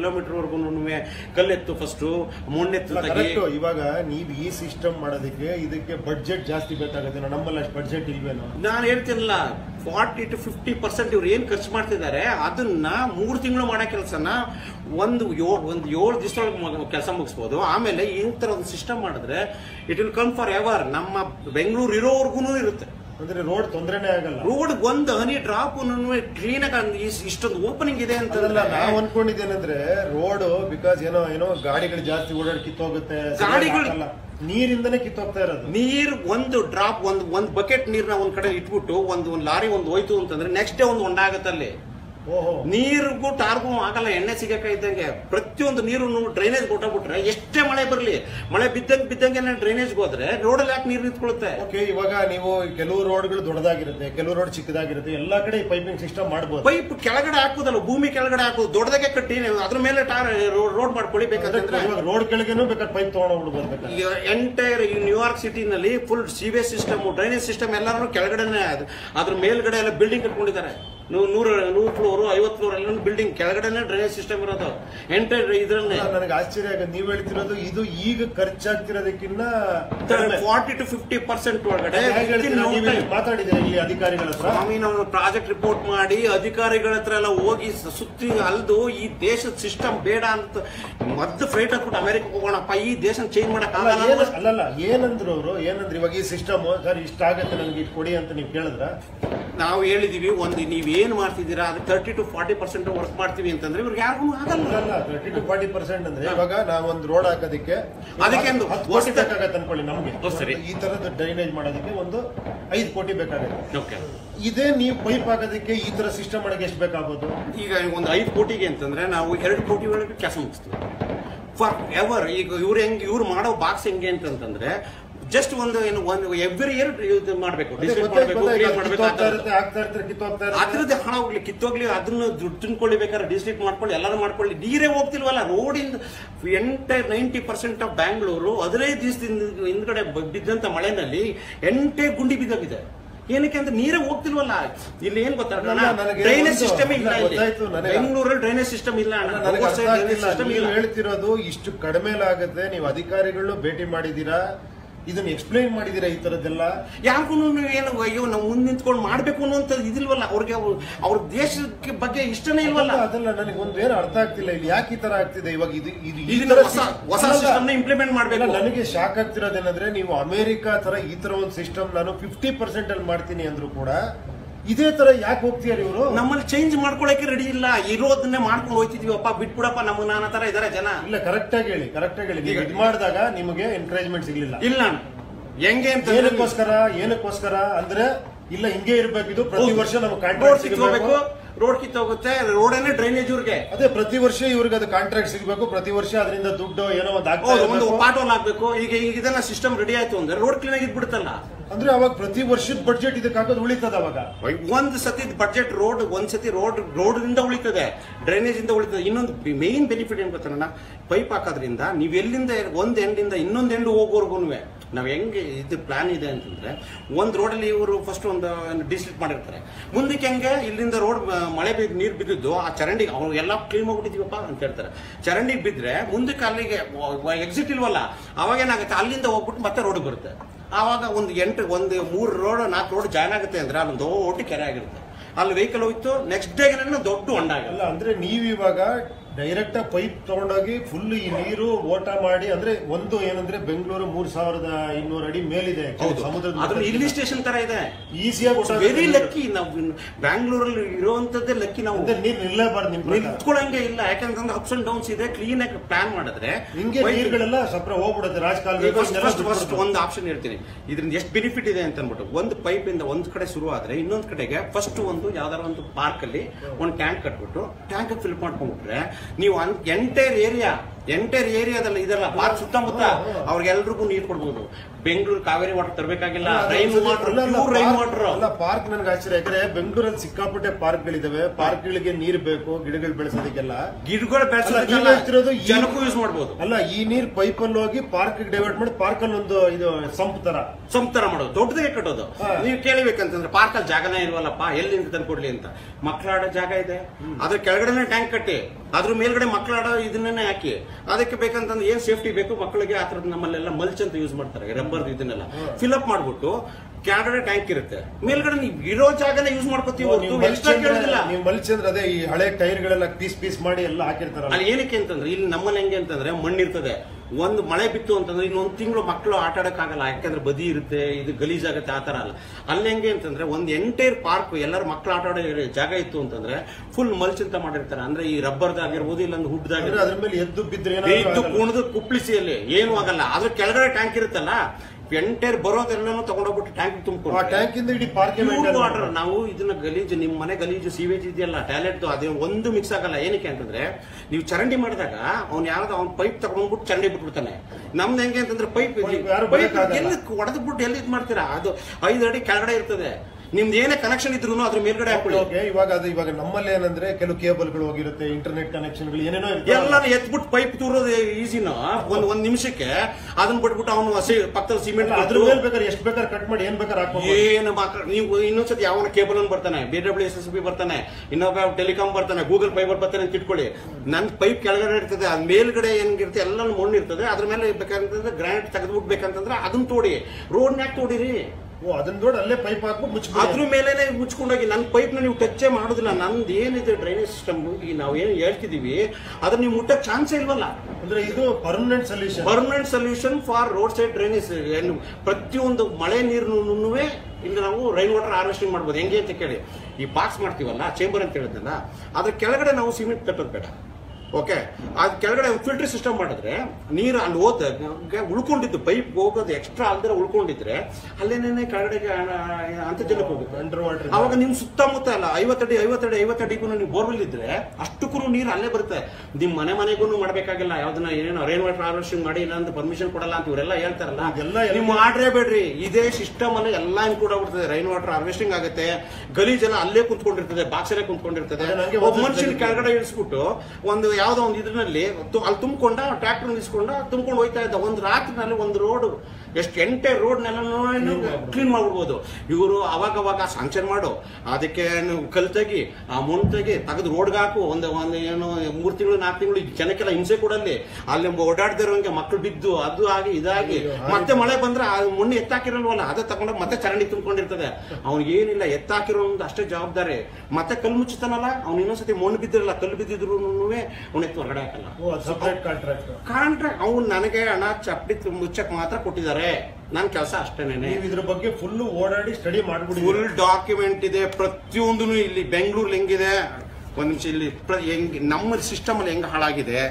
ಹೋಗೋವರೆಗೂ ಕಲ್ಲೆತ್ತು ಫಸ್ಟ್ ಮಣ್ಣೆತ್ತು ತೆಗಿ ಕರೆಕ್ಟ್ ಇವಾಗ ನೀವು ಈ ಸಿಸ್ಟಮ್ ಮಾಡೋದಕ್ಕೆ ಇದಕ್ಕೆ ಬಡ್ಜೆಟ್ ಜಾಸ್ತಿ ಬೇಕಾಗುತ್ತೆ ನಮ್ಮಲ್ಲಿ ಅಷ್ಟು ಬಡ್ಜೆಟ್ ಇಲ್ವೇನೋ ನಾನು ಹೇಳ್ತೀನಲ್ಲ ಫಾರ್ಟಿ ಟು ಫಿಫ್ಟಿ ಪರ್ಸೆಂಟ್ ಇವ್ರು ಏನ್ ಖರ್ಚು ಮಾಡ್ತಿದ್ದಾರೆ ಅದನ್ನ ಮೂರು ತಿಂಗಳು ಮಾಡೋ ಕೆಲಸನ ಒಂದು ಏಳು ಒಂದು ಏಳು ದಿವಸದೊಳಗೆ ಕೆಲಸ ಮುಗಿಸ್ಬೋದು ಆಮೇಲೆ ಈ ತರ ಒಂದು ಸಿಸ್ಟಮ್ ಮಾಡಿದ್ರೆ it will come forever ನಮ್ಮ ಬೆಂಗಳೂರು ಇರೋವರೆಗೂ ಇರುತ್ತೆ ಅಂದ್ರೆ ರೋಡ್ ತೊಂದರೆನೇ ಆಗಲ್ಲ ರೋಡ್ ಒಂದು ಹನಿ ಡ್ರಾಪ್ ಕ್ಲೀನ್ ಆಗಿ ಇಷ್ಟೊಂದು ಓಪನಿಂಗ್ ಇದೆ ಅದಲ್ಲ ಅಂತಂದ್ರೆ ನಾವ್ ಅನ್ಕೊಂಡಿದ್ದೇನಂದ್ರೆ ರೋಡ್ ಬಿಕಾಸ್ ಏನೋ ಏನೋ ಗಾಡಿಗಳು ಜಾಸ್ತಿ ಓಡಾಡಿ ಕಿತ್ತೋಗುತ್ತೆ ಸರಿಯಾಗಿ ಗಾಡಿಗಳು- ಹಾಕಲ್ಲ. ನೀರಿಂದನೇ ಕಿತ್ತೋಗ್ತಾ ಇರೋದು ನೀರ್ ಒಂದು ಡ್ರಾಪ್ ಒಂದು ಒಂದು ಬಕೆಟ್ ನೀರ್ನ ಒಂದ್ ಕಡೆ ಇಟ್ಬಿಟ್ಟು ಒಂದು ಒಂದು ಲಾರಿ ಒಂದು ಹೋಯ್ತು ಅಂತಂದ್ರೆ ನೆಕ್ಸ್ಟ್ ಡೇ ಒಂದು ಹೊಂಡ ಆಗತ್ತೆ ಅಲ್ಲಿ ಓಹೋ ನೀರಿಗೂ ಟಾರ್ಗೂ ಆಗಲ್ಲ ಎಣ್ಣೆ ಸಿಗಕ ಇದ್ದಂಗೆ ಪ್ರತಿಯೊಂದು ನೀರು ಡ್ರೈನೇಜ್ ಕೊಟ್ಟಬಿಟ್ರೆ ಎಷ್ಟೇ ಮಳೆ ಬರಲಿ ಮಳೆ ಬಿದ್ದಂಗೆ ಬಿದ್ದಂಗೆ ಡ್ರೈನೇಜ್ ಹೋದ್ರೆ ರೋಡಲ್ಲಿ ಯಾಕೆ ನೀರು ನಿಂತ್ಕೊಳ್ಳುತ್ತೆ ಓಕೆ ಇವಾಗ ನೀವು ಕೆಲವು ರೋಡ್ಗಳು ದೊಡ್ಡದಾಗಿರುತ್ತೆ ಕೆಲವು ರೋಡ್ ಚಿಕ್ಕದಾಗಿರುತ್ತೆ ಎಲ್ಲಾ ಕಡೆ ಪೈಪಿಂಗ್ ಸಿಸ್ಟಮ್ ಮಾಡ್ಬೋದು ಪೈಪ್ ಕೆಳಗಡೆ ಹಾಕುದಲ್ಲ ಭೂಮಿ ಕೆಳಗಡೆ ಹಾಕುದು ದೊಡ್ಡದಾಗೆ ಕಟ್ಟಿ ನೀವು ಅದ್ರ ಮೇಲೆ ಟಾರ್ ರೋಡ್ ಮಾಡ್ಕೊಳ್ಳಿ ಬೇಕಾದ್ರೆ ರೋಡ್ ಕೆಳಗೇನು ಬೇಕಾದ್ರೆ ಪೈಪ್ ತಗೊಂಡೋಗ್ಬಿಡ್ಬೋದು ಬೇಕಾದ್ರೆ ಎಂಟೈರ್ ನ್ಯೂಯಾರ್ಕ್ ಸಿಟಿನಲ್ಲಿ full sewage system drainage system ಎಲ್ಲರೂ ಕೆಳಗಡೆನೆ ಅದು. ಅದ್ರ ಮೇಲ್ಗಡೆ ಎಲ್ಲ ಬಿಲ್ಡಿಂಗ್ ಕಟ್ಕೊಂಡಿದ್ದಾರೆ ನೂ- ನೂರು ನೂರು ಫ್ಲೋರ್ ಐವತ್ತು ಫ್ಲೋರ್ ಎಲ್ಲ ಬಿಲ್ಡಿಂಗ್ ಕೆಳಗಡೆನೆ ಡ್ರೈನೇಜ್ ಸಿಸ್ಟಮ್ ಇರೋದು ಎಂಟೈರ್ ಇದ್ರನ್ನೇ ನನಗೆ ಆಶ್ಚರ್ಯ ಆಗ ನೀವ್ ಹೇಳ್ತಿರೋದು ಇದು ಈಗ ಖರ್ಚಾಗ್ತಿರೋದಕ್ಕಿನ್ನ ಫಾರ್ಟಿ ಟು ಫಿಫ್ಟಿ ಪರ್ಸೆಂಟ್ ಒಳಗಡೆ ಹೇಗ್ within ಹೇಳ್ತೀರಾ? no ನೀವು ಇಲ್ಲಿ time. ಮಾತಾಡಿದ್ದೀರಾ ಇಲ್ಲಿ ಅಧಿಕಾರಿಗಳ ಹತ್ರ ಸ್ವಾಮಿ ನಾವು ಪ್ರಾಜೆಕ್ಟ್ ರಿಪೋರ್ಟ್ ಮಾಡಿ ಅಧಿಕಾರಿಗಳ ಹತ್ರ ಎಲ್ಲ ಹೋಗಿ ಸ- ಸುತ್ತಿ ಅಲ್ದು ಈ ದೇಶದ ಸಿಸ್ಟಮ್ ಬೇಡ ಅಂತ ಮದ್ದು ಫ್ಲೈಟ್ ಹಾಕ್ಬಿಟ್ಟು ಅಮೆರಿಕ ಹೋಗೋಣಪ್ಪ ಈ ದೇಶ ಚೇಂಜ್ ಮಾಡಕ್ ಅಲ್ಲ ಆಗಲ್ಲ ಏನ್- ಅಲ್ಲಲ್ಲ ಏನಂದ್ರು ಅವರು ಏನಂದ್ರೆ ಇವಾಗ ಈ ಸಿಸ್ಟಮ್ ಸರ್ ಇಷ್ಟ ಆಗತ್ತೆ ನನ್ಗೆ ಇದು ಕೊಡಿ ಅಂತ ನೀವು ಕೇಳಿದ್ರ ನಾವು ಹೇಳಿದೀವಿ ಒಂದು ನೀವ್ ಏನ್ ಮಾಡ್ತಿದ್ದೀರಾ ಅದು thirty to forty percent work ಮಾಡ್ತೀವಿ ಅಂತಂದ್ರೆ ಇವ್ರಿಗೆ ಯಾರಿಗೂ ಆಗಲ್ಲ ಅಲ್ಲ ತರ್ಟಿ ಟು ಫಾರ್ಟಿ ಪರ್ಸೆಂಟ್ ಅಂದ್ರೆ ಇವಾಗ ನಾವು ಒಂದು ರೋಡ್ ಹಾಕೋದಕ್ಕೆ ಅದಕ್ಕೆ ಒಂದು ಹತ್ತು ಕೋಟಿ ಹೊಸ್ದಾಗಿ- ಬೇಕಾಗತ್ತೆ ಅನ್ಕೊಳ್ಳಿ ನಮ್ಗೆ ಓ, ಸರಿ. ಈ ತರದ ಡ್ರೈನೇಜ್ ಮಾಡೋದಕ್ಕೆ ಒಂದು ಐದು ಕೋಟಿ ಬೇಕಾಗುತ್ತೆ ಓಕೆ ಇದೇ ನೀವು ಪೈಪ್ ಹಾಕೋದಕ್ಕೆ ಈ ತರ ಸಿಸ್ಟಮ್ ಮಾಡಕ್ಕೆ ಎಷ್ಟು ಬೇಕಾಗ್ಬೋದು ಈಗ ಒಂದು ಐದು ಕೋಟಿಗೆ ಅಂತಂದ್ರೆ ನಾವು ಎರಡು ಕೋಟಿ ಒಳಗೆ ಕೆಲಸ ಮುಗಿಸ್ತೀವಿ ಫಾರ್ ಎವರ್ ಈಗ ಇವ್ರು ಹೆಂಗ್ ಇವ್ರು ಮಾಡೋ ಬಾಕ್ಸ್ ಹೆಂಗೆ ಅಂತಂದ್ರೆ ಜಸ್ಟ್ ಒಂದು ಏನು ಒಂದು ಎವ್ರಿ ಇಯರ್ ಇದು ಮಾಡಬೇಕು ಅದೇ ಡಿಸ್ಟ್ರಿಕ್ಟ್ ಗೊತ್ತಾಯ್ತು, ಮಾಡಬೇಕು ಗೊತ್ತಾಯ್ತು. ಕ್ಲಿಯರ್ ಕಿತ್ತೋಗ್ತಾ ಮಾಡಬೇಕು ಇರುತ್ತೆ ಆಗ್ತಾ ಇರ್ತಾರೆ ಕಿತ್ತೋಗ್ತಾ ಇರುತ್ತೆ ಅದ್ರದ್ದು ಹಣ ಹೋಗ್ಲಿ ಕಿತ್ತೋಗ್ಲಿ ಅದನ್ನ ದುಡ್ಡು ತಿನ್ಕೊಳ್ಳಿ ಬೇಕಾದ್ರೆ ಡಿಸ್ಟ್ರಿಕ್ಟ್ ಮಾಡ್ಕೊಳ್ಳಿ ಎಲ್ಲರೂ ಮಾಡ್ಕೊಳ್ಳಿ ನೀರೇ ಹೋಗ್ತಿಲ್ವಲ್ಲ ರೋಡಿಂದ entire ninety percent of Bangalore ಹದಿನೈದು ದಿವಸದಿಂದ ಹಿಂದ್ಗಡೆ ಬ- ಬಿದ್ದಂತ ಮಳೆನಲ್ಲಿ ಎಂಟೇ ಗುಂಡಿ ಬಿದ್ದೋಗಿದೆ ಏನಕ್ಕೆ ಅಂತ ನೀರೇ ಹೋಗ್ತಿಲ್ವಲ್ಲ ಇಲ್ಲಿ ಏನ್ ಗೊತ್ತಾ ಅಲ್ಲ, ನನಗೆ ಡ್ರೈನೇಜ್ ಒಂದು- ಸಿಸ್ಟಮ್ ಇಲ್ಲ ಇಲ್ಲ, ಗೊತ್ತಾಯ್ತು, ಇಲ್ಲಿ. ನನಗೆ- ಬೆಂಗಳೂರಲ್ಲಿ ಡ್ರೈನೇಜ್ ಸಿಸ್ಟಮ್ ಇಲ್ಲ ಅಣ್ಣ. ನನಗೆ Road ಅರ್ಥ side drainage ಆಗ್ತಿಲ್ಲ system ನೀವು ಇಲ್ಲ ಹೇಳ್ತಿರೋದು ಇಷ್ಟು ಕಡಿಮೆಲಾಗತ್ತೆ ನೀವು ಅಧಿಕಾರಿಗಳು ಭೇಟಿ ಮಾಡಿದೀರಾ ಇದನ್ನ ಎಕ್ಸ್ಪ್ಲೈನ್ ಮಾಡಿದೀರಾ ಈ ತರದ್ದೆಲ್ಲ ಯಾಕೂ ಏನು ಅಯ್ಯೋ ನಾವು ಮುಂದೆ ನಿಂತ್ಕೊಂಡು ಮಾಡ್ಬೇಕು ಅನ್ನೋಂಥ ಇದಿಲ್ವಲ್ಲ ಅವ್ರಿಗೆ ಅವ್ರು- ಅವ್ರ ದೇಶಕ್ಕೆ ಬಗ್ಗೆ ಇಷ್ಟನೇ ಇಲ್ವಲ್ಲ ಅದಲ್ಲ, ಅದಲ್ಲ ನನಗೆ ಒಂದು ಏನು ಅರ್ಥ ಆಗ್ತಿಲ್ಲ ಇಲ್ಲಿ ಯಾಕೆ ಈ ತರ ಆಗ್ತಿದೆ ಇವಾಗ ಇದು ಇದು ಈ ಇದನ್ನ ತರ ಹೊಸ ಸಿಸ್- ಹೊಸ ಅಲ್ಲ, ಸಿಸ್ಟಮ್ ಇಂಪ್ಲಿಮೆಂಟ್ ಇಲ್ಲ, ಮಾಡ್ಬೇಕು ನನಗೆ ಶಾಕ್ ಆಗ್ತಿರೋದೇನಂದ್ರೆ ನೀವು ಅಮೆರಿಕ ತರ ಈ ತರ ಒಂದು ಸಿಸ್ಟಮ್ ನಾನು ಫಿಫ್ಟಿ ಪರ್ಸೆಂಟ್ ಅಲ್ಲಿ ಮಾಡ್ತೀನಿ ಅಂದ್ರು ಕೂಡ ಇದೇ ತರ ಯಾಕೆ ಹೋಗ್ತೀಯಾರ ಇವರು ನಮ್ಮಲ್ಲಿ ಚೇಂಜ್ ಮಾಡ್ಕೊಳಕ್ಕೆ ರೆಡಿ ಇಲ್ಲ ಇರೋದನ್ನೇ ಮಾಡ್ಕೊಂಡು ಹೋಯ್ತಿದೀವಪ್ಪ ಬಿಟ್ಬಿಡಪ್ಪ ನಮ್ಮ ನಾನಾ ತರ ಇದಾರೆ ಜನ ಇಲ್ಲ ಕರೆಕ್ಟ್ ಆಗಿ ಹೇಳಿ ಕರೆಕ್ಟ್ ಆಗಿ ಹೇಳಿ ನೀವು ಇದು ಮಾಡಿದಾಗ ನಿಮಗೆ ಎನ್ಕರೇಜ್ಮೆಂಟ್ ಸಿಗ್ಲಿಲ್ಲ ಇಲ್ಲ ಅಣ್ಣ. ಹೆಂಗೆ ಅಂತ ಏನಕ್ಕೋಸ್ಕರ ಏನಕ್ಕೋಸ್ಕರ ಅಂದ್ರೆ ಇಲ್ಲ ಹಿಂಗೆ ಇರ್ಬೇಕಿದು ಪ್ರತಿ ವರ್ಷ ನಮ್ಗೆ ರೋಡ್ ಕಾಂಟ್ರಾಕ್ಟ್ ಕಿತ್ತೋಗ್ಬೇಕು ಸಿಗಬೇಕು ರೋಡ್ ಕಿತ್ತೋಗುತ್ತೆ ರೋಡೇನೆ ಡ್ರೈನೇಜ್ ಇವ್ರಿಗೆ ಅದೇ ಪ್ರತಿ ವರ್ಷ ಇವ್ರಿಗೆ ಅದು ಕಾಂಟ್ರಾಕ್ಟ್ ಸಿಗಬೇಕು ಪ್ರತಿ ವರ್ಷ ಅದರಿಂದ ದುಡ್ಡು ಏನೋ ಒಂದು ಆಗ್ತಾ ಹೌದು ಒಂದು ಇರ್ಬೇಕು. ಪಾಟೋಲ್ ಹಾಕ್ಬೇಕು ಈಗ ಈಗ ಇದನ್ನ ಸಿಸ್ಟಮ್ ರೆಡಿ ಆಯ್ತು ಅಂದ್ರೆ ರೋಡ್ ಕ್ಲೀನ್ ಆಗಿ ಇದ್ಬಿಡುತ್ತಲ್ಲ ಅಂದ್ರೆ ಅವಾಗ ಪ್ರತಿ ವರ್ಷದ ಬಡ್ಜೆಟ್ ಇದಕ್ಕೆ ಹಾಕೋದು ಉಳಿತದ ಅವಾಗ ಒಂದ್ ಸತಿ ಬಡ್ಜೆಟ್ ರೋಡ್ ಒಂದ್ ಸತಿ ರೋಡ್ ರೋಡ್ ಇಂದ ಉಳಿತದೆ ಡ್ರೈನೇಜ್ ಇಂದ ಉಳಿತದೆ ಇನ್ನೊಂದು ಮೇನ್ ಬೆನಿಫಿಟ್ ಏನ್ ಗೊತ್ತಣ್ಣ ಪೈಪ್ ಹಾಕೋದ್ರಿಂದ ನೀವ್ ಎಲ್ಲಿಂದ ಒಂದ್ ಎಂಡ್ ಇಂದ ಇನ್ನೊಂದ್ ಎಂಡ್ ಹೋಗೋರ್ಗು ನಾವ್ ಹೆಂಗೆ ಇದು ಪ್ಲಾನ್ ಇದೆ ಅಂತಂದ್ರೆ ಒಂದ್ ರೋಡಲ್ಲಿ ಇವರು ಫಸ್ಟ್ ಒಂದು ಡಿಸ್ಟ್ರಿಕ್ಟ್ ಮಾಡಿರ್ತಾರೆ ಮುಂದಕ್ಕೆ ಹೆಂಗೆ ಇಲ್ಲಿಂದ ರೋಡ್ ಮಳೆ ಬಿದ್ದು ನೀರು ಬಿದ್ದಿದ್ದು ಆ ಚರಂಡಿಗೆ ಅವ್ರು ಎಲ್ಲ ಕ್ಲೀನ್ ಮಾಡ್ಬಿಟ್ಟಿದೀವಪ್ಪ ಅಂತ ಹೇಳ್ತಾರೆ ಚರಂಡಿಗೆ ಬಿದ್ರೆ ಮುಂದಕ್ಕೆ ಅಲ್ಲಿಗೆ ಎಕ್ಸಿಟ್ ಇಲ್ವಲ್ಲ ಅವಾಗ ಏನಾಗುತ್ತೆ ಅಲ್ಲಿಂದ ಹೋಗ್ಬಿಟ್ಟು ಮತ್ತೆ ರೋಡ್ ಬರುತ್ತೆ ಆವಾಗ ಒಂದು ಎಂಟು ಒಂದು ಮೂರು ರೋಡ್ ನಾಲ್ಕು ರೋಡ್ ಜಾಯ್ನ್ ಆಗುತ್ತೆ ಅಂದ್ರೆ ಅಲ್ಲೊಂದು ದೊಡ್ಡ ಕೆರೆ ಆಗಿರುತ್ತೆ ಅಲ್ಲಿ ವೆಹಿಕಲ್ ಹೋಯ್ತು ನೆಕ್ಸ್ಟ್ ಡೇಗೆ ದೊಡ್ಡ ಹೊಂಡ ಆಗಲ್ಲ ಅಲ್ಲ ಅಂದ್ರೆ ನೀವು ಇವಾಗ ಡೈರೆಕ್ಟ್ ಪೈಪ್ ತಗೊಂಡೋಗಿ ಫುಲ್ ಈ ನೀರು ಓಟ ಮಾಡಿ ಅಂದ್ರೆ ಒಂದು ಏನಂದ್ರೆ ಬೆಂಗಳೂರು ಮೂರ್ ಸಾವಿರದ ಇನ್ನೂರು ಅಡಿ ಮೇಲಿದೆ ಹೌದು ಸಮುದ್ರದ ಅದ್ರ ಇಲ್ಲಿ ಸ್ಟೇಷನ್ ತರ ಇದೆ ಈಸಿಯಾಗಿ ವೆರಿ ಲಕ್ಕಿ ನಾವು ಬ್ಯಾಂಗ್ಳೂರಲ್ಲಿ ಇರುವಂತದ್ದೇ ಲಕ್ಕಿ ನಾವು ಅಂದ್ರೆ ನೀರ್ ನಿಲ್ಲಬಾರ್ದು ನಿಮ್ ಪ್ರಕಾರ. ನಿಂತ್ಕೊಳ್ಳಂಗೆ ಇಲ್ಲ ಯಾಕಂತಂದ್ರೆ ಅಪ್ಸ್ ಅಂಡ್ ಡೌನ್ಸ್ ಇದೆ ಕ್ಲೀನ್ ಆಗಿ ಪ್ಲಾನ್ ಮಾಡಿದ್ರೆ ಹಿಂಗೆ ನೀರ್ಗಳೆಲ್ಲ ಸಪ್ರ ಹೋಗ್ಬಿಡುತ್ತೆ ರಾಜಕಾಲ ಫಸ್ಟ್ ಫಸ್ಟ್ ಒಂದು ಆಪ್ಷನ್ ಹೇಳ್ತೀನಿ ಇದರಿಂದ ಎಷ್ಟು ಬೆನಿಫಿಟ್ ಇದೆ ಅಂತ ಅನ್ಬಿಟ್ಟು ಒಂದು ಪೈಪ್ ಇಂದ ಒಂದ್ ಕಡೆ ಶುರು ಆದ್ರೆ ಇನ್ನೊಂದ್ ಕಡೆಗೆ ಫಸ್ಟ್ ಒಂದು ಯಾವ್ದಾರ ಒಂದು ಪಾರ್ಕ್ ಅಲ್ಲಿ ಒಂದು ಟ್ಯಾಂಕ್ ಕಟ್ಬಿಟ್ಟು ಟ್ಯಾಂಕ್ ಫಿಲ್ ಮಾಡ್ಕೊಂಡ್ಬಿಟ್ರೆ ನೀವು ಎಂಟೈರ್ ಏರಿಯಾ ಎಂಟೈರ್ ಏರಿಯಾದಲ್ಲಿ ಇದೆಲ್ಲ ಪಾರ್ಕ್ ಸುತ್ತಮುತ್ತ ಅವ್ರಿಗೆಲ್ರಿಗೂ ನೀರು ಕೊಡ್ಬೋದು ಬೆಂಗಳೂರು ಕಾವೇರಿ ವಾಟರ್ ತರಬೇಕಾಗಿಲ್ಲ rain water pure rain water ಅಲ್ಲ ಪಾರ್ಕ್ ನನ್ಗೆ ಆಶ್ಚರ್ಯ ಯಾಕಂದ್ರೆ ಬೆಂಗಳೂರಲ್ಲಿ ಸಿಕ್ಕಾಪಟ್ಟೆ ಪಾರ್ಕ್ ಗಳಿದಾವೆ ಪಾರ್ಕ್ ಗಳಿಗೆ ನೀರ್ ಬೇಕು ಗಿಡಗಳು ಬೆಳೆಸೋದಕ್ಕೆಲ್ಲ ಗಿಡಗಳು ಅಲ್ಲ, ಬೆಳೆಸೋದಕ್ಕೆಲ್ಲ ನೀವ್ ಹೇಳ್ತಿರೋದು ಈ- ಜನಕ್ಕೂ ಯೂಸ್ ಮಾಡ್ಬೋದು ಅಲ್ಲ ಈ ನೀರ್ ಪೈಪ್ ಅಲ್ಲಿ ಹೋಗಿ ಪಾರ್ಕ್ ಡೈವರ್ಟ್ ಮಾಡಿ ಪಾರ್ಕ್ ಅಲ್ಲಿ ಒಂದು ಇದು ಸಂಪ್ ತರ ಸಂತರ ಮಾಡೋದು ದೊಡ್ಡದಾಗೆ ಕಟ್ಟೋದು ಹಾ. ನೀವು ಕೇಳಬೇಕಂತಂದ್ರೆ ಪಾರ್ಕ್ ಅಲ್ಲಿ ಜಾಗನೇ ಇಲ್ವಲ್ಲಪ್ಪ ಎಲ್ಲಿಂದ ತಂದು ಕೊಡ್ಲಿ ಅಂತ ಮಕ್ಕಳಾಡೋ ಜಾಗ ಇದೆ ಅದ್ರ ಕೆಳಗಡೆನೆ ಟ್ಯಾಂಕ್ ಕಟ್ಟಿ ಅದ್ರ ಮೇಲ್ಗಡೆ ಮಕ್ಕಳಾಡೋ ಇದನ್ನೇ ಹಾಕಿ ಅದಕ್ಕೆ ಬೇಕಂತಂದ್ರೆ ಏನ್ ಸೇಫ್ಟಿ ಬೇಕು ಮಕ್ಕಳಿಗೆ ಆ ಥರದ್ದು ನಮ್ಮಲ್ಲೆಲ್ಲ ಮಲ್ಚ್ ಅಂತ ಯೂಸ್ ಮಾಡ್ತಾರೆ ರಬ್ಬರ್ ಇದನ್ನೆಲ್ಲ ಫಿಲ್ ಅಪ್ ಮಾಡ್ಬಿಟ್ಟು ಕೆಳಗಡೆ ಟ್ಯಾಂಕ್ ಇರುತ್ತೆ ಮೇಲ್ಗಡೆ ನೀವು ಇರೋ ಜಾಗನೇ ಯೂಸ್ ಮಾಡ್ಕೋತೀವಿ ನೀವು ಹೊರ್ತು extra ಕೇಳೋದಿಲ್ಲ ನೀವು ಮಲ್ಚಂದ್ರ ಅದೇ ಈ ಹಳೆ ಟೈರ್ ಗಳೆಲ್ಲ ಪೀಸ್ ಪೀಸ್ ಮಾಡಿ ಎಲ್ಲ ಹಾಕಿರ್ತಾರಲ್ಲ ಅಲ್ಲಿ ಏನಕ್ಕೆ ಅಂತಂದ್ರೆ ಇಲ್ಲಿ ನಮ್ಮಲ್ಲಿ ಹೆಂಗೆ ಅಂತಂದ್ರೆ ಮಣ್ಣಿರ್ತದೆ ಒಂದು ಮಳೆ ಬಿತ್ತು ಅಂತಂದ್ರೆ ಇನ್ನೊಂದು ತಿಂಗಳು ಮಕ್ಕಳು ಆಟ ಆಡಕ್ಕಾಗಲ್ಲ ಯಾಕಂದ್ರೆ ಬದಿ ಇರುತ್ತೆ ಇದು ಗಲೀಜಾಗತ್ತೆ ಆ ತರ ಅಲ್ಲ ಅಲ್ಲಿ ಹೆಂಗೆ ಅಂತಂದ್ರೆ ಒಂದು ಎಂಟೈರ್ ಪಾರ್ಕ್ ಎಲ್ಲರೂ ಮಕ್ಕಳು ಆಟ ಆಡೋ ಜಾಗ ಇತ್ತು ಅಂತಂದ್ರೆ ಫುಲ್ ಮಲ್ಚ್ ಅಂತ ಮಾಡಿರ್ತಾರೆ ಅಂದ್ರೆ ಈ ರಬ್ಬರ್ದಾಗಿರ್ಬೋದು ಇಲ್ಲ ಒಂದು ಅಂದ್ರೆ ಹುಡ್ದಾಗಿರ್ಬೋದು ಅದ್ರ ಮೇಲೆ ಎದ್ದು ಬಿದ್ರೆ ಎದ್ದು ಏನಾದ್ರು ಕುಣಿದು ಕುಪ್ಳಿಸಿ ಅಲ್ಲಿ ಏನು ಆಗಲ್ಲ ಅದ್ರ ಕೆಳಗಡೆ ಟ್ಯಾಂಕ್ ಇರುತ್ತಲ್ಲ ಎಂಟೈರ್ ಬರೋದೆಲ್ಲನೂ ತಗೊಂಡೋಗ್ಬಿಟ್ಟು ಟ್ಯಾಂಕ್ ಆ ತುಂಬಿಕೊಂಡು ಟ್ಯಾಂಕ್ ಇಂದ ಇಡೀ ಪಾರ್ಕ್ ವಾಟರ್ ನಾವು ಇದನ್ನ ಗಲೀಜು ನಿಮ್ಮ ಮನೆ ಗಲೀಜು ಸೀವೇಜ್ ಇದೆಯಲ್ಲ ಟಾಯ್ಲೆಟ್ ಅದೇ ಒಂದು ಮಿಕ್ಸ್ ಆಗಲ್ಲ ಏನಕ್ಕೆ ಅಂತಂದ್ರೆ ನೀವು ಚರಂಡಿ ಮಾಡಿದಾಗ ಅವ್ನು ಯಾವ್ದೋ ಅವ್ನ ಪೈಪ್ ತಗೊಂಡ್ಬಿಟ್ಟು ಚರಂಡಿ ಬಿಟ್ಬಿಡ್ತಾನೆ ನಮ್ದು ಹೆಂಗೆ ಅಂತಂದ್ರೆ ಪೈಪ್ Pipe ಯಾರು ಪೈಪ್ ಬರೋಕ್ಕಾಗಲ್ಲ. ಎಲ್ಲಿ ಒಡೆದ್ಬಿಟ್ಟು ಎಲ್ಲಿ ಇದ್ ಮಾಡ್ತೀರಾ ಅದು ಐದು ಅಡಿ ಕೆಳಗಡೆ ಇರ್ತದೆ ನಿಮ್ದು ಏನೇ ಕನೆಕ್ಷನ್ ಇದ್ರು ಅದ್ರ ಮೇಲ್ಗಡೆ ಹಾಕೊಳ್ಳಿ ಓಕೆ ಇವಾಗ ಅದು ಇವಾಗ ನಮ್ಮಲ್ಲಿ ಏನಂದ್ರೆ ಕೆಲವು ಕೇಬಲ್ಗಳು ಹೋಗಿರುತ್ತೆ ಇಂಟರ್ನೆಟ್ ಕನೆಕ್ಷನ್ಗಳು ಏನೇನೋ ಇರುತ್ತೆ ಎಲ್ಲಾನು ಎತ್ಬಿಟ್ಟು ಪೈಪ್ ತೂರೋದು ಈಸಿನ ಒಂದ್ ಒಂದ್ ನಿಮಿಷಕ್ಕೆ ಅದನ್ನ ಬಿಟ್ಬಿಟ್ಟು ಅವನು ಹಸಿ ಪಕ್ಕದಲ್ಲಿ ಸಿಮೆಂಟ್ ಅದ್ರ ಮೇಲೆ ಬೇಕಾದ್ರೆ ಎಷ್ಟು ಬೇಕಾದ್ರೆ ಕಟ್ ಮಾಡಿ ಏನ್ ಬೇಕಾದ್ರೆ ಹಾಕ್ಬೋದು ಏನು ಮಕ್ಕಳು ನೀವು ಇನ್ನೊಂದ್ಸತಿ ಯಾವನ ಕೇಬಲ್ ಅನ್ನು ಬರ್ತಾನೆ B W S S B ಬರ್ತಾನೆ ಇನ್ನೊಬ್ಬ ಟೆಲಿಕಾಂ ಬರ್ತಾನೆ ಗೂಗಲ್ ಫೈಬರ್ ಬರ್ತಾನೆ ಅಂತ ಇಟ್ಕೊಳ್ಳಿ ನನ್ ಪೈಪ್ ಕೆಳಗಡೆ ಇರ್ತದೆ ಅದ್ ಮೇಲ್ಗಡೆ ಏನಿರುತ್ತೆ ಎಲ್ಲ ಮಣ್ಣು ಇರ್ತದೆ ಅದ್ರ ಮೇಲೆ ಬೇಕಂತಂದ್ರೆ ಗ್ರಾನೈಟ್ ತೆಗೆದ್ಬಿಟ್ಟು ಬೇಕಂತಂದ್ರೆ ಅದನ್ನ ತೋಡಿ ರೋಡ್ ಯಾಕೆ ತೋಡಿರಿ ಓ ಅದನ್ನ ನೋಡಿ ಅಲ್ಲೇ ಪೈಪ್ ಹಾಕ್ಬಿಟ್ಟು ಮುಚ್ಚಿಬಿಡಿ ಅದ್ರ ಮೇಲೆನೆ ಮುಚ್ಕೊಂಡೋಗಿ ನನ್ನ ಪೈಪ್ ನೀವು ಟಚ್ಚೇ ಮಾಡೋದಿಲ್ಲ ನಂದು ಏನಿದೆ ಡ್ರೈನೇಜ್ ಸಿಸ್ಟಮ್ ಈ ನಾವು ಏನು ಹೇಳ್ತಿದೀವಿ ಅದನ್ನ ನೀವು ಮುಟ್ಟಕ್ ಚಾನ್ಸೇ ಇಲ್ವಲ್ಲ ಅಂದ್ರೆ ಇದು permanent solution permanent solution for road side drainage ಏನು ಪ್ರತಿಯೊಂದು ಮಳೆ ನೀರನ್ನು ಇಲ್ಲಿ ನಾವು ರೈನ್ ವಾಟರ್ ಹಾರ್ವೆಸ್ಟಿಂಗ್ ಮಾಡ್ಬೋದು ಹೆಂಗೆ ಅಂತ ಕೇಳಿ ಈ ಬಾಕ್ಸ್ ಮಾಡ್ತೀವಲ್ಲ ಚೇಂಬರ್ ಅಂತ ಹೇಳಿದ್ನಲ್ಲ ಅದ್ರ ಕೆಳಗಡೆ ನಾವು ಸಿಮೆಂಟ್ ಕಟ್ಟೋದು ಬೇಡ ಓಕೆ ಅದ್ ಕೆಳಗಡೆ ಫಿಲ್ಟರ್ ಸಿಸ್ಟಮ್ ಮಾಡಿದ್ರೆ ನೀರು ಅಲ್ಲಿ ಹೋದ ಉಳ್ಕೊಂಡಿದ್ದು ಪೈಪ್ ಹೋಗೋದು ಎಕ್ಸ್ಟ್ರಾ ಅಲ್ದಿರ ಉಳ್ಕೊಂಡಿದ್ರೆ ಅಲ್ಲೇನೇನೆ ಕೆಳಗಡೆ ಅಂತರ್ಜಲಕ್ಕೆ ಹೋಗುತ್ತೆ ಅಂಡರ್ ವಾಟರ್ ಅವಾಗ ನಿಮ್ ಸುತ್ತಮುತ್ತ ಅಲ್ಲ ಐವತ್ತಡಿ ಐವತ್ತಡಿ ಐವತ್ತಡಿಗೂ ನೀವು ಬೋರ್ವೆಲ್ ಇದ್ರೆ ಅಷ್ಟಕ್ಕೂ ನೀರು ಅಲ್ಲೇ ಬರುತ್ತೆ ನಿಮ್ ಮನೆ ಮನೆಗೂ ಮಾಡ್ಬೇಕಾಗಿಲ್ಲ ಯಾವ್ದನ್ನ ಏನೇನೋ ರೈನ್ ವಾಟರ್ ಹಾರ್ವೆಸ್ಟಿಂಗ್ ಮಾಡಿ ಇಲ್ಲ ಅಂತ ಪರ್ಮಿಷನ್ ಕೊಡಲ್ಲ ಅಂತ ಇವರೆಲ್ಲ ಹೇಳ್ತಾರಲ್ಲ ಇದೆಲ್ಲ ಎಲ್ಲ- ನೀವು ಮಾಡ್ರೇ ಬೇಡ್ರಿ ಇದೇ ಸಿಸ್ಟಮ್ ಅಲ್ಲೇ ಎಲ್ಲ ಇನ್ಕ್ಲೂಡ್ ಆಗ್ಬಿಡ್ತದೆ ರೈನ್ ವಾಟರ್ ಹಾರ್ವೆಸ್ಟಿಂಗ್ ಆಗುತ್ತೆ ಗಲೀಜೆಲ್ಲ ಅಲ್ಲೇ ಕುಂತ್ಕೊಂಡಿರ್ತದೆ ಬಾಕ್ಸ್ ಅಲ್ಲೇ ಕುಂತ್ಕೊಂಡಿರ್ತದೆ ಅದೇ ನಂಗೆ ಒಬ್ಬ ಒಂದು ಮನುಷ್ಯನ ಸರಿ- ಕೆಳಗಡೆ ಇಳಿಸ್ಬಿಟ್ಟು ಒಂದು ಯಾವ್ದೋ ಒಂದು ಇದ್ರಲ್ಲಿ ತು- ಅಲ್ಲಿ ತುಂಬಿಕೊಂಡ ಟ್ರ್ಯಾಕ್ಟರ್ ನಿಲ್ಸ್ಕೊಂಡ ತುಂಬ್ಕೊಂಡು ಹೋಯ್ತಾ ಇದ್ದ ಒಂದು ರಾತ್ರಿನಲ್ಲಿ ಒಂದು ರೋಡ್ ಎಷ್ಟು ಎಂಟೆ ರೋಡ್ ಕ್ಲೀನ್ ಮಾಡ್ಬಿಡ್ಬೋದು ಇವರು ಅವಾಗ ಅವಾಗ ಸಾಂಕ್ಷನ್ ಮಾಡು ಅದಕ್ಕೆ ನೀವು ಕಲ್ ತೆಗಿ ಆ ಮಣ್ಣು ತೆಗಿ ತೆಗೆದು ರೋಡ್ಗೆ ಹಾಕು ಒಂದು ಒಂದು ಏನು ಮೂರು ತಿಂಗಳು ನಾಲ್ಕು ತಿಂಗಳು ಜನಕ್ಕೆಲ್ಲ ಹಿಂಸೆ ಕೊಡಲ್ಲಿ ಅಲ್ಲಿ ಓಡಾಡ್ದಿರೋಂಗೆ ಮಕ್ಕಳು ಬಿದ್ದು ಅದು ಆಗಿ ಇದಾಗಿ ಮತ್ತೆ ಮಳೆ ಬಂದ್ರೆ ಆ ಮಣ್ಣು ಎತ್ತಾಕಿರಲ್ವಲ್ಲ ಅದೇ ತಗೊಂಡೋಗಿ ಮತ್ತೆ ಚರಂಡಿ ತುಂಬಿಕೊಂಡಿರ್ತದೆ ಅವ್ನಿಗೆ ಏನಿಲ್ಲ ಎತ್ತಾಕಿರೋ ಒಂದು ಅಷ್ಟೇ ಜವಾಬ್ದಾರಿ ಮತ್ತೆ ಕಲ್ಲು ಮುಚ್ಚುತ್ತಾನಲ್ಲ ಅವ್ನು ಇನ್ನೊಂದ್ಸತಿ ಮಣ್ಣು ಬಿದ್ದಿರಲ್ಲ ಕಲ್ಲು ಬಿದ್ದಿದ್ರು ಅವನ ಎತ್ತು ಹೊರಗಡೆ ಹಾಕಲ್ಲ ಓ ಸಪರೇಟ್ ಕಾಂಟ್ರಾಕ್ಟ್ ಕಾಂಟ್ರಾಕ್ಟ್ ಅವ್ನು ನನಗೆ ಹಣ ಚಪ್ಪಡಿ ತು- ಮುಚ್ಚಕ್ ಮಾತ್ರ ಕೊಟ್ಟಿದ್ದಾರೆ ನನ್ನ ಕೆಲಸ ಅಷ್ಟೇನೆ ನೀವು ಇದ್ರ ಬಗ್ಗೆ ಫುಲ್ ಓಡಾಡಿ ಸ್ಟಡಿ ಮಾಡ್ಬಿಡಿ ಫುಲ್ ಡಾಕ್ಯುಮೆಂಟ್ ಇದೆ ಪ್ರತಿಯೊಂದು ಇಲ್ಲಿ ಬೆಂಗಳೂರಲ್ಲಿ ಹೆಂಗಿದೆ ಒಂದ್ ನಿಮಿಷ ಇಲ್ಲಿ ಪ್ರ- ಹೆಂಗ್ ನಮ್ಮ ಸಿಸ್ಟಮ್ ಅಲ್ಲಿ ಹೆಂಗ್ ಹಾಳಾಗಿದೆ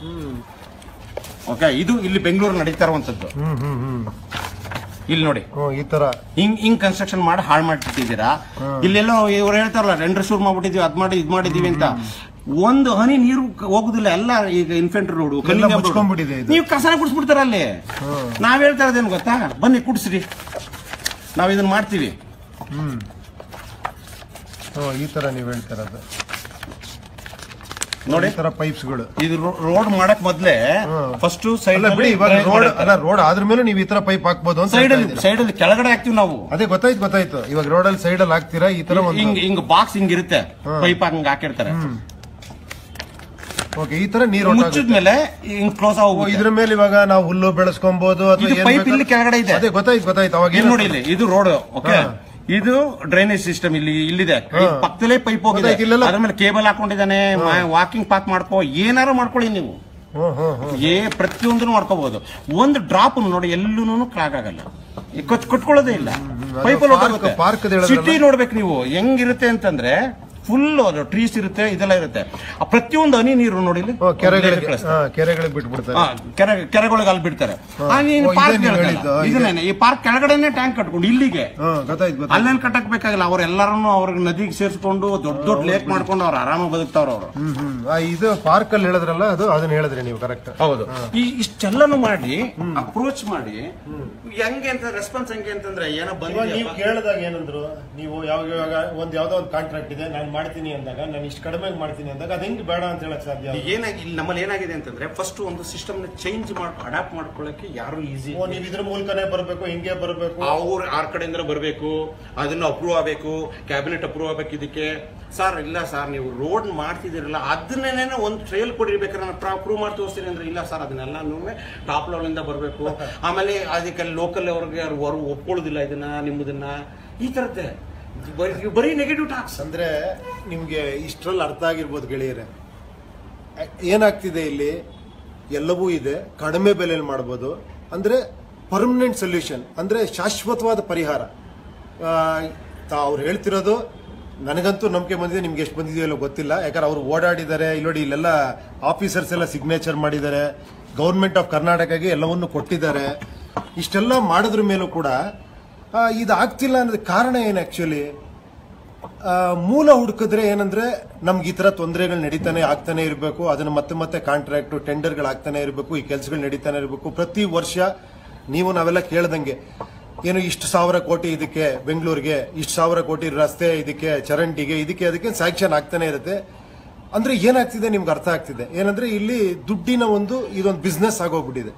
ಓಕೆ ಇದು ಇಲ್ಲಿ ಬೆಂಗಳೂರು ನಡೀತಾ ಇರುವಂತದ್ದು ಹ್ಮ್ ಹ್ಮ್ ಹ್ಮ್ ಇಲ್ಲಿ ನೋಡಿ ಹ್ಮ್, ಈ ತರ ಹಿಂಗ್ ಹಿಂಗ್ ಕನ್ಸ್ಟ್ರಕ್ಷನ್ ಮಾಡಿ ಹಾಳು ಮಾಡ್ತಿದ್ದೀರಾ ಇಲ್ಲೆಲ್ಲೋ ಇವ್ರು ಹೇಳ್ತಾರಲ್ಲ ರೆಂಡರ್ ಶೂರ್ ಮಾಡ್ಬಿಟ್ಟಿದೀವಿ ಅದ್ ಮಾಡಿ ಇದ್ ಮಾಡಿದೀವಿ ಅಂತ ಒಂದು ಹನಿ ನೀರು ಕ- ಹೋಗುದಿಲ್ಲ ಎಲ್ಲ ಈಗ ಇನ್ಫೆಂಟ್ರಿ ರೋಡ್ ಮುಚ್ಕೊಂಡ್ಬಿಟ್ಟಿದೆ ಇದು. ನೀವು ಕಸನ ಕುಡಿಸ್ಬಿಡ್ತಾರ ಅಲ್ಲಿ ನಾವ್ ಹೇಳ್ತಾ ಇರೋದೇನು ಗೊತ್ತಾ ಬನ್ನಿ ಕುಡಿಸ್ರಿ ನಾವ್ ಇದನ್ನ ಮಾಡ್ತೀವಿ ಹ್ಮ್ ಓ ಈ ತರ ನೀವ್ ಹೇಳ್ತಿರೋದು ನೋಡಿ ಈ ತರ ಪೈಪ್ಸ್ಗಳು ಇದು ರೋಡ್ ಮಾಡಕ್ ಮೊದ್ಲೇ ಹ್ಮ್. ಫಸ್ಟ್ ಸೈಡ್ ಅಲ್ಲ ಬಿಡಿ ಇವಾಗ ರೋಡ್ ಅಲ್ಲ ರೋಡ್ ಆದ್ರ ಮೇಲೆ ನೀವು ಈ ತರ ಪೈಪ್ ಹಾಕ್ಬೋದು ಅಂತ ಸೈಡ್ ಹೇಳ್ತಾ ಅಲ್ಲಿ ಇದ್ದೀರಾ. ಸೈಡ್ ಅಲ್ಲಿ ಕೆಳಗಡೆ ಹಾಕ್ತಿವಿ ನಾವು ಅದೇ ಗೊತ್ತಾಯ್ತು ಗೊತ್ತಾಯ್ತು ಇವಾಗ ರೋಡ್ ಅಲ್ಲಿ ಸೈಡ್ ಅಲ್ಲಿ ಹಾಕ್ತೀರಾ ಈ ತರ ಒಂದು ಹಿಂಗ್ ಹಿಂಗ್ ಬಾಕ್ಸ್ ಹಿಂಗ್ ಇರುತ್ತೆ ಹ್ಮ್. ಪೈಪ್ ಹಂಗ್ ಹಾಕಿರ್ತಾರೆ ಓಕೆ ಈ ತರ ನೀರು ಮುಚ್ಚಿದ್ಮೇಲೆ ಹಿಂಗ್ ಕ್ಲೋಸ್ ಆಗೋಗುತ್ತೆ ಇದ್ರ ಮೇಲೆ ಇವಾಗ ನಾವು ಹುಲ್ಲು ಬೆಳೆಸ್ಕೊಬಹುದು ಅಥವಾ ಇದು ಏನ್ pipe ಬೇಕಾದ್ರೂ- ಇಲ್ಲಿ ಕೆಳಗಡೆ ಇದೆ. ಅದೇ ಗೊತ್ತಾಯ್ತು ಗೊತ್ತಾಯ್ತು ಅವಾಗ ಇಲ್ಲಿ ಏನು- ನೋಡಿ ಇಲ್ಲಿ ಇದು ರೋಡ್ ಓಕೆ ಹಾ. ಇದು ಡ್ರೈನೇಜ್ ಸಿಸ್ಟಮ್ ಇಲ್ಲಿ ಇಲ್ಲಿದೆ ಹಾ. ಈ ಪಕ್ಕದಲ್ಲೇ ಪೈಪ್ ಹೋಗಿದೆ ಗೊತ್ತಾಯ್ತು, ಇಲ್ಲೆಲ್ಲ- ಅದ್ರ ಮೇಲೆ ಕೇಬಲ್ ಹಾಕೊಂಡಿದ್ದಾನೆ ವಾಕಿಂಗ್ ಪಾಕ್ ಮಾಡ್ಕೋ ಏನಾರು ಮಾಡ್ಕೊಳ್ಳಿ ನೀವು ಹ್ಮ್ ಹ್ಮ್ ಹ್ಮ್ ಏ ಪ್ರತಿಯೊಂದನ್ನು ಮಾಡ್ಕೋಬಹುದು ಒಂದು ಡ್ರಾಪ್ ನೋಡಿ ಎಲ್ಲೂ ಕ್ಲಾಗ್ ಆಗಲ್ಲ ಕೊಟ್- ಕೊಟ್ಕೊಳ್ಳೋದೇ ಇಲ್ಲ ಅದು ಪೈಪಲ್ಲಿ park- park ದು ಹೇಳಿದ್ರಲ್ಲ? ಸಿಟಿ ನೋಡ್ಬೇಕು ನೀವು ಹೆಂಗಿರುತ್ತೆ ಅಂತಂದ್ರೆ ಫುಲ್ ಟ್ರೀಸ್ ಇರುತ್ತೆ ಇದೆಲ್ಲ ಇರುತ್ತೆ ಆ ಪ್ರತಿಯೊಂದು ಹನಿ ನೀರು ನೋಡಿ ಇಲ್ಲಿ. ಓ, ಕೆರೆಗಳಿಗೆ ಕಳಿಸ್ತಾರೆ. ಹಾ, ಕೆರೆಗಳಿಗೆ ಬಿಟ್ಬಿಡ್ತಾರೆ ಆ, ಕೆರೆ ಕೆರೆಗಳಿಗೆ ಅಲ್ಲಿ ಬಿಡ್ತಾರೆ ಆ, ನೀನು ಓ, ಇದೇ ಪಾರ್ಕ್ ನೀವು ಹೇಳ್ದಲ್ಲ, ಹೇಳಿದ್ದು, ಇದೇ. ಇದನ್ನೇನೆ ಈ ಪಾರ್ಕ್ ಕೆಳಗಡೆನೆ ಟ್ಯಾಂಕ್ ಕಟ್ಕೊಂಡು ಇಲ್ಲಿಗೆ ಹಾ ಗೊತ್ತಾಯ್ತು ಗೊತ್ತಾಯ್ತು ಅಲ್ಲೇನ್ ಕಟ್ಟಕ್ ಬೇಕಾಗಿಲ್ಲ ಅವ್ರೆಲ್ಲರನ್ನು ಅವ್ರಿಗೆ ನದಿಗೆ ಸೇರಿಸ್ಕೊಂಡು ದೊಡ್ಡ ದೊಡ್ಡ ಲೇಕ್ ಮಾಡ್ಕೊಂಡು ಅವ್ರು ಆರಾಮಾಗಿ ಬದುಕ್ತಾವ್ರ ಅವರು ಹ್ಮ್ ಹ್ಮ್ ಆ, ಇದು ಪಾರ್ಕ್ ಅಲ್ಲಿ ಹೇಳಿದ್ರಲ್ಲ ಅದು ಅದನ್ನ ಹೇಳಿದ್ರಿ ನೀವು ಕರೆಕ್ಟ್ ಹೌದು ಈ ಇಷ್ಟೆಲ್ಲನೂ ಮಾಡಿ ಅಪ್ರೋಚ್ ಮಾಡಿ ಹೆಂಗೆ ಅಂತ ರೆಸ್ಪಾನ್ಸ್ ಹೆಂಗೆ ಅಂತಂದ್ರೆ ಏನೋ ಇವಾಗ ನೀವು ಬಂದಿದೆಯಪ್ಪ. ಕೇಳಿದಾಗ ಏನಂದ್ರು ನೀವು ಯಾವಾಗ ಯಾವಾಗ ಒಂದ್ ಯಾವ್ದೋ ಒಂದು ಕಾಂಟ್ರಾಕ್ಟ್ ಇದೆ ನಾನು ಮಾಡ್ತೀನಿ ಅಂದಾಗ ನಾನು ಇಷ್ಟು ಕಡಿಮೆ ಮಾಡ್ತೀನಿ ಅಂದಾಗ ಅದ್ ಹೆಂಗ್ ಬೇಡ ಅಂತ ಹೇಳಕ್ ಸಾಧ್ಯ ಈಗ ಏನಾಗಿ ಇಲ್ಲಿ ನಮ್ಮಲ್ಲಿ ಏನಾಗಿದೆ ಅಂತಂದ್ರೆ ಫಸ್ಟ್ ಒಂದು ಸಿಸ್ಟಮ್ ನ ಚೇಂಜ್ ಮಾಡಿ ಅಡಾಪ್ಟ್ ಮಾಡ್ಕೊಳ್ಳಕ್ಕೆ ಯಾರು ಈಸಿ ಓ ನೀವು ಇದ್ರ ಮೂಲಕನೇ ಬರ್ಬೇಕು ಹಿಂಗೆ ಬರ್ಬೇಕು ಅವ್ರ ಆರ್ ಕಡೆಯಿಂದ ಬರಬೇಕು ಅದನ್ನ ಅಪ್ರೂವ್ ಆಗಬೇಕು ಕ್ಯಾಬಿನೆಟ್ ಅಪ್ರೂವ್ ಆಗ್ಬೇಕು ಇದಕ್ಕೆ ಸರ್ ಇಲ್ಲ ಸರ್ ನೀವು ರೋಡ್ ಮಾಡ್ತಿದ್ದೀರಲ್ಲ ಅದನ್ನೇ ಒಂದು ಟ್ರೈಲ್ ಕೊಡಿರ್ಬೇಕಾದ್ರೆ ನಾನು ಅಪ್ರೂವ್ ಮಾಡಿ ತೋರಿಸ್ತೀನಿ ಅಂದ್ರೆ ಇಲ್ಲ ಸರ್ ಅದನ್ನೆಲ್ಲ ಟಾಪ್ ಲೆವೆಲ್ ಇಂದ ಬರಬೇಕು ಆಮೇಲೆ ಅದಕ್ಕೆ ಲೋಕಲ್ ಅವ್ರಿಗೆ ಯಾರು ಅವರು ಒಪ್ಕೊಳ್ಳೋದಿಲ್ಲ ಇದನ್ನ ನಿಮ್ಮದನ್ನ ಈ ತರದ್ದೇ ಬರೀ ಬರೀ ನೆಗೆಟಿವ್ ಟಾಕ್ಸ್ ಅಂದ್ರೆ ನಿಮ್ಗೆ ಇಷ್ಟರಲ್ಲಿ ಅರ್ಥ ಆಗಿರ್ಬೋದು ಗೆಳೆಯರೆ ಅ- ಏನಾಗ್ತಿದೆ ಇಲ್ಲಿ ಎಲ್ಲವೂ ಇದೆ ಕಡಿಮೆ ಬೆಲೆಯಲ್ಲಿ ಮಾಡ್ಬೋದು ಅಂದ್ರೆ ಪರ್ಮನೆಂಟ್ ಸೊಲ್ಯೂಷನ್ ಅಂದ್ರೆ ಶಾಶ್ವತವಾದ ಪರಿಹಾರ ಅವ್ರು ಹೇಳ್ತಿರೋದು ನನಗಂತೂ ನಂಬಿಕೆ ಬಂದಿದೆ ನಿಮ್ಗೆ ಎಷ್ಟು ಬಂದಿದೆಯೋ ಇಲ್ಲೋ ಗೊತ್ತಿಲ್ಲ ಯಾಕಂದ್ರೆ ಅವ್ರು ಓಡಾಡಿದ್ದಾರೆ ಇಲ್ಲೋಡಿ ಇಲ್ಲೆಲ್ಲ ಆಫೀಸರ್ಸ್ ಎಲ್ಲ ಸಿಗ್ನೇಚರ್ ಮಾಡಿದ್ದಾರೆ ಗೌರ್ಮೆಂಟ್ ಆಫ್ ಕರ್ನಾಟಕಗೆ ಎಲ್ಲವನ್ನು ಕೊಟ್ಟಿದ್ದಾರೆ ಇಷ್ಟೆಲ್ಲ ಮಾಡೋದ್ರ ಮೇಲೂ ಕೂಡ ಆ, ಇದು ಆಗ್ತಿಲ್ಲ ಅನ್ನೋದಕ್ಕೆ ಕಾರಣ ಏನು ಆಕ್ಚುಲಿ ಆ, ಮೂಲ ಹುಡುಕಿದ್ರೆ ಏನಂದ್ರೆ ನಮ್ಗೆ ಈ ತರ ತೊಂದರೆಗಳು ನಡೀತಾನೆ ಆಗ್ತಾನೆ ಇರಬೇಕು ಅದನ್ನ ಮತ್ತೆ ಮತ್ತೆ ಕಾಂಟ್ರಾಕ್ಟ್ ಟೆಂಡರ್ಗಳು ಆಗ್ತಾನೆ ಇರಬೇಕು ಈ ಕೆಲಸಗಳು ನಡೀತಾನೆ ಇರಬೇಕು ಪ್ರತಿ ವರ್ಷ ನೀವು ನಾವೆಲ್ಲ ಕೇಳ್ದಂಗೆ ಏನು ಇಷ್ಟು ಸಾವಿರ ಕೋಟಿ ಇದಕ್ಕೆ ಬೆಂಗಳೂರಿಗೆ ಇಷ್ಟು ಸಾವಿರ ಕೋಟಿ ರಸ್ತೆ ಇದಕ್ಕೆ ಚರಂಡಿಗೆ ಇದಕ್ಕೆ ಅದಕ್ಕೆ ಸ್ಯಾಂಕ್ಷನ್ ಆಗ್ತಾನೆ ಇರುತ್ತೆ ಅಂದ್ರೆ ಏನಾಗ್ತಿದೆ ನಿಮ್ಗೆ ಅರ್ಥ ಆಗ್ತಿದೆ ಏನಂದ್ರೆ ಇಲ್ಲಿ ದುಡ್ಡಿನ ಒಂದು ಇದೊಂದು ಬಿಸ್ನೆಸ್ ಆಗೋಗ್ಬಿಟ್ಟಿದೆ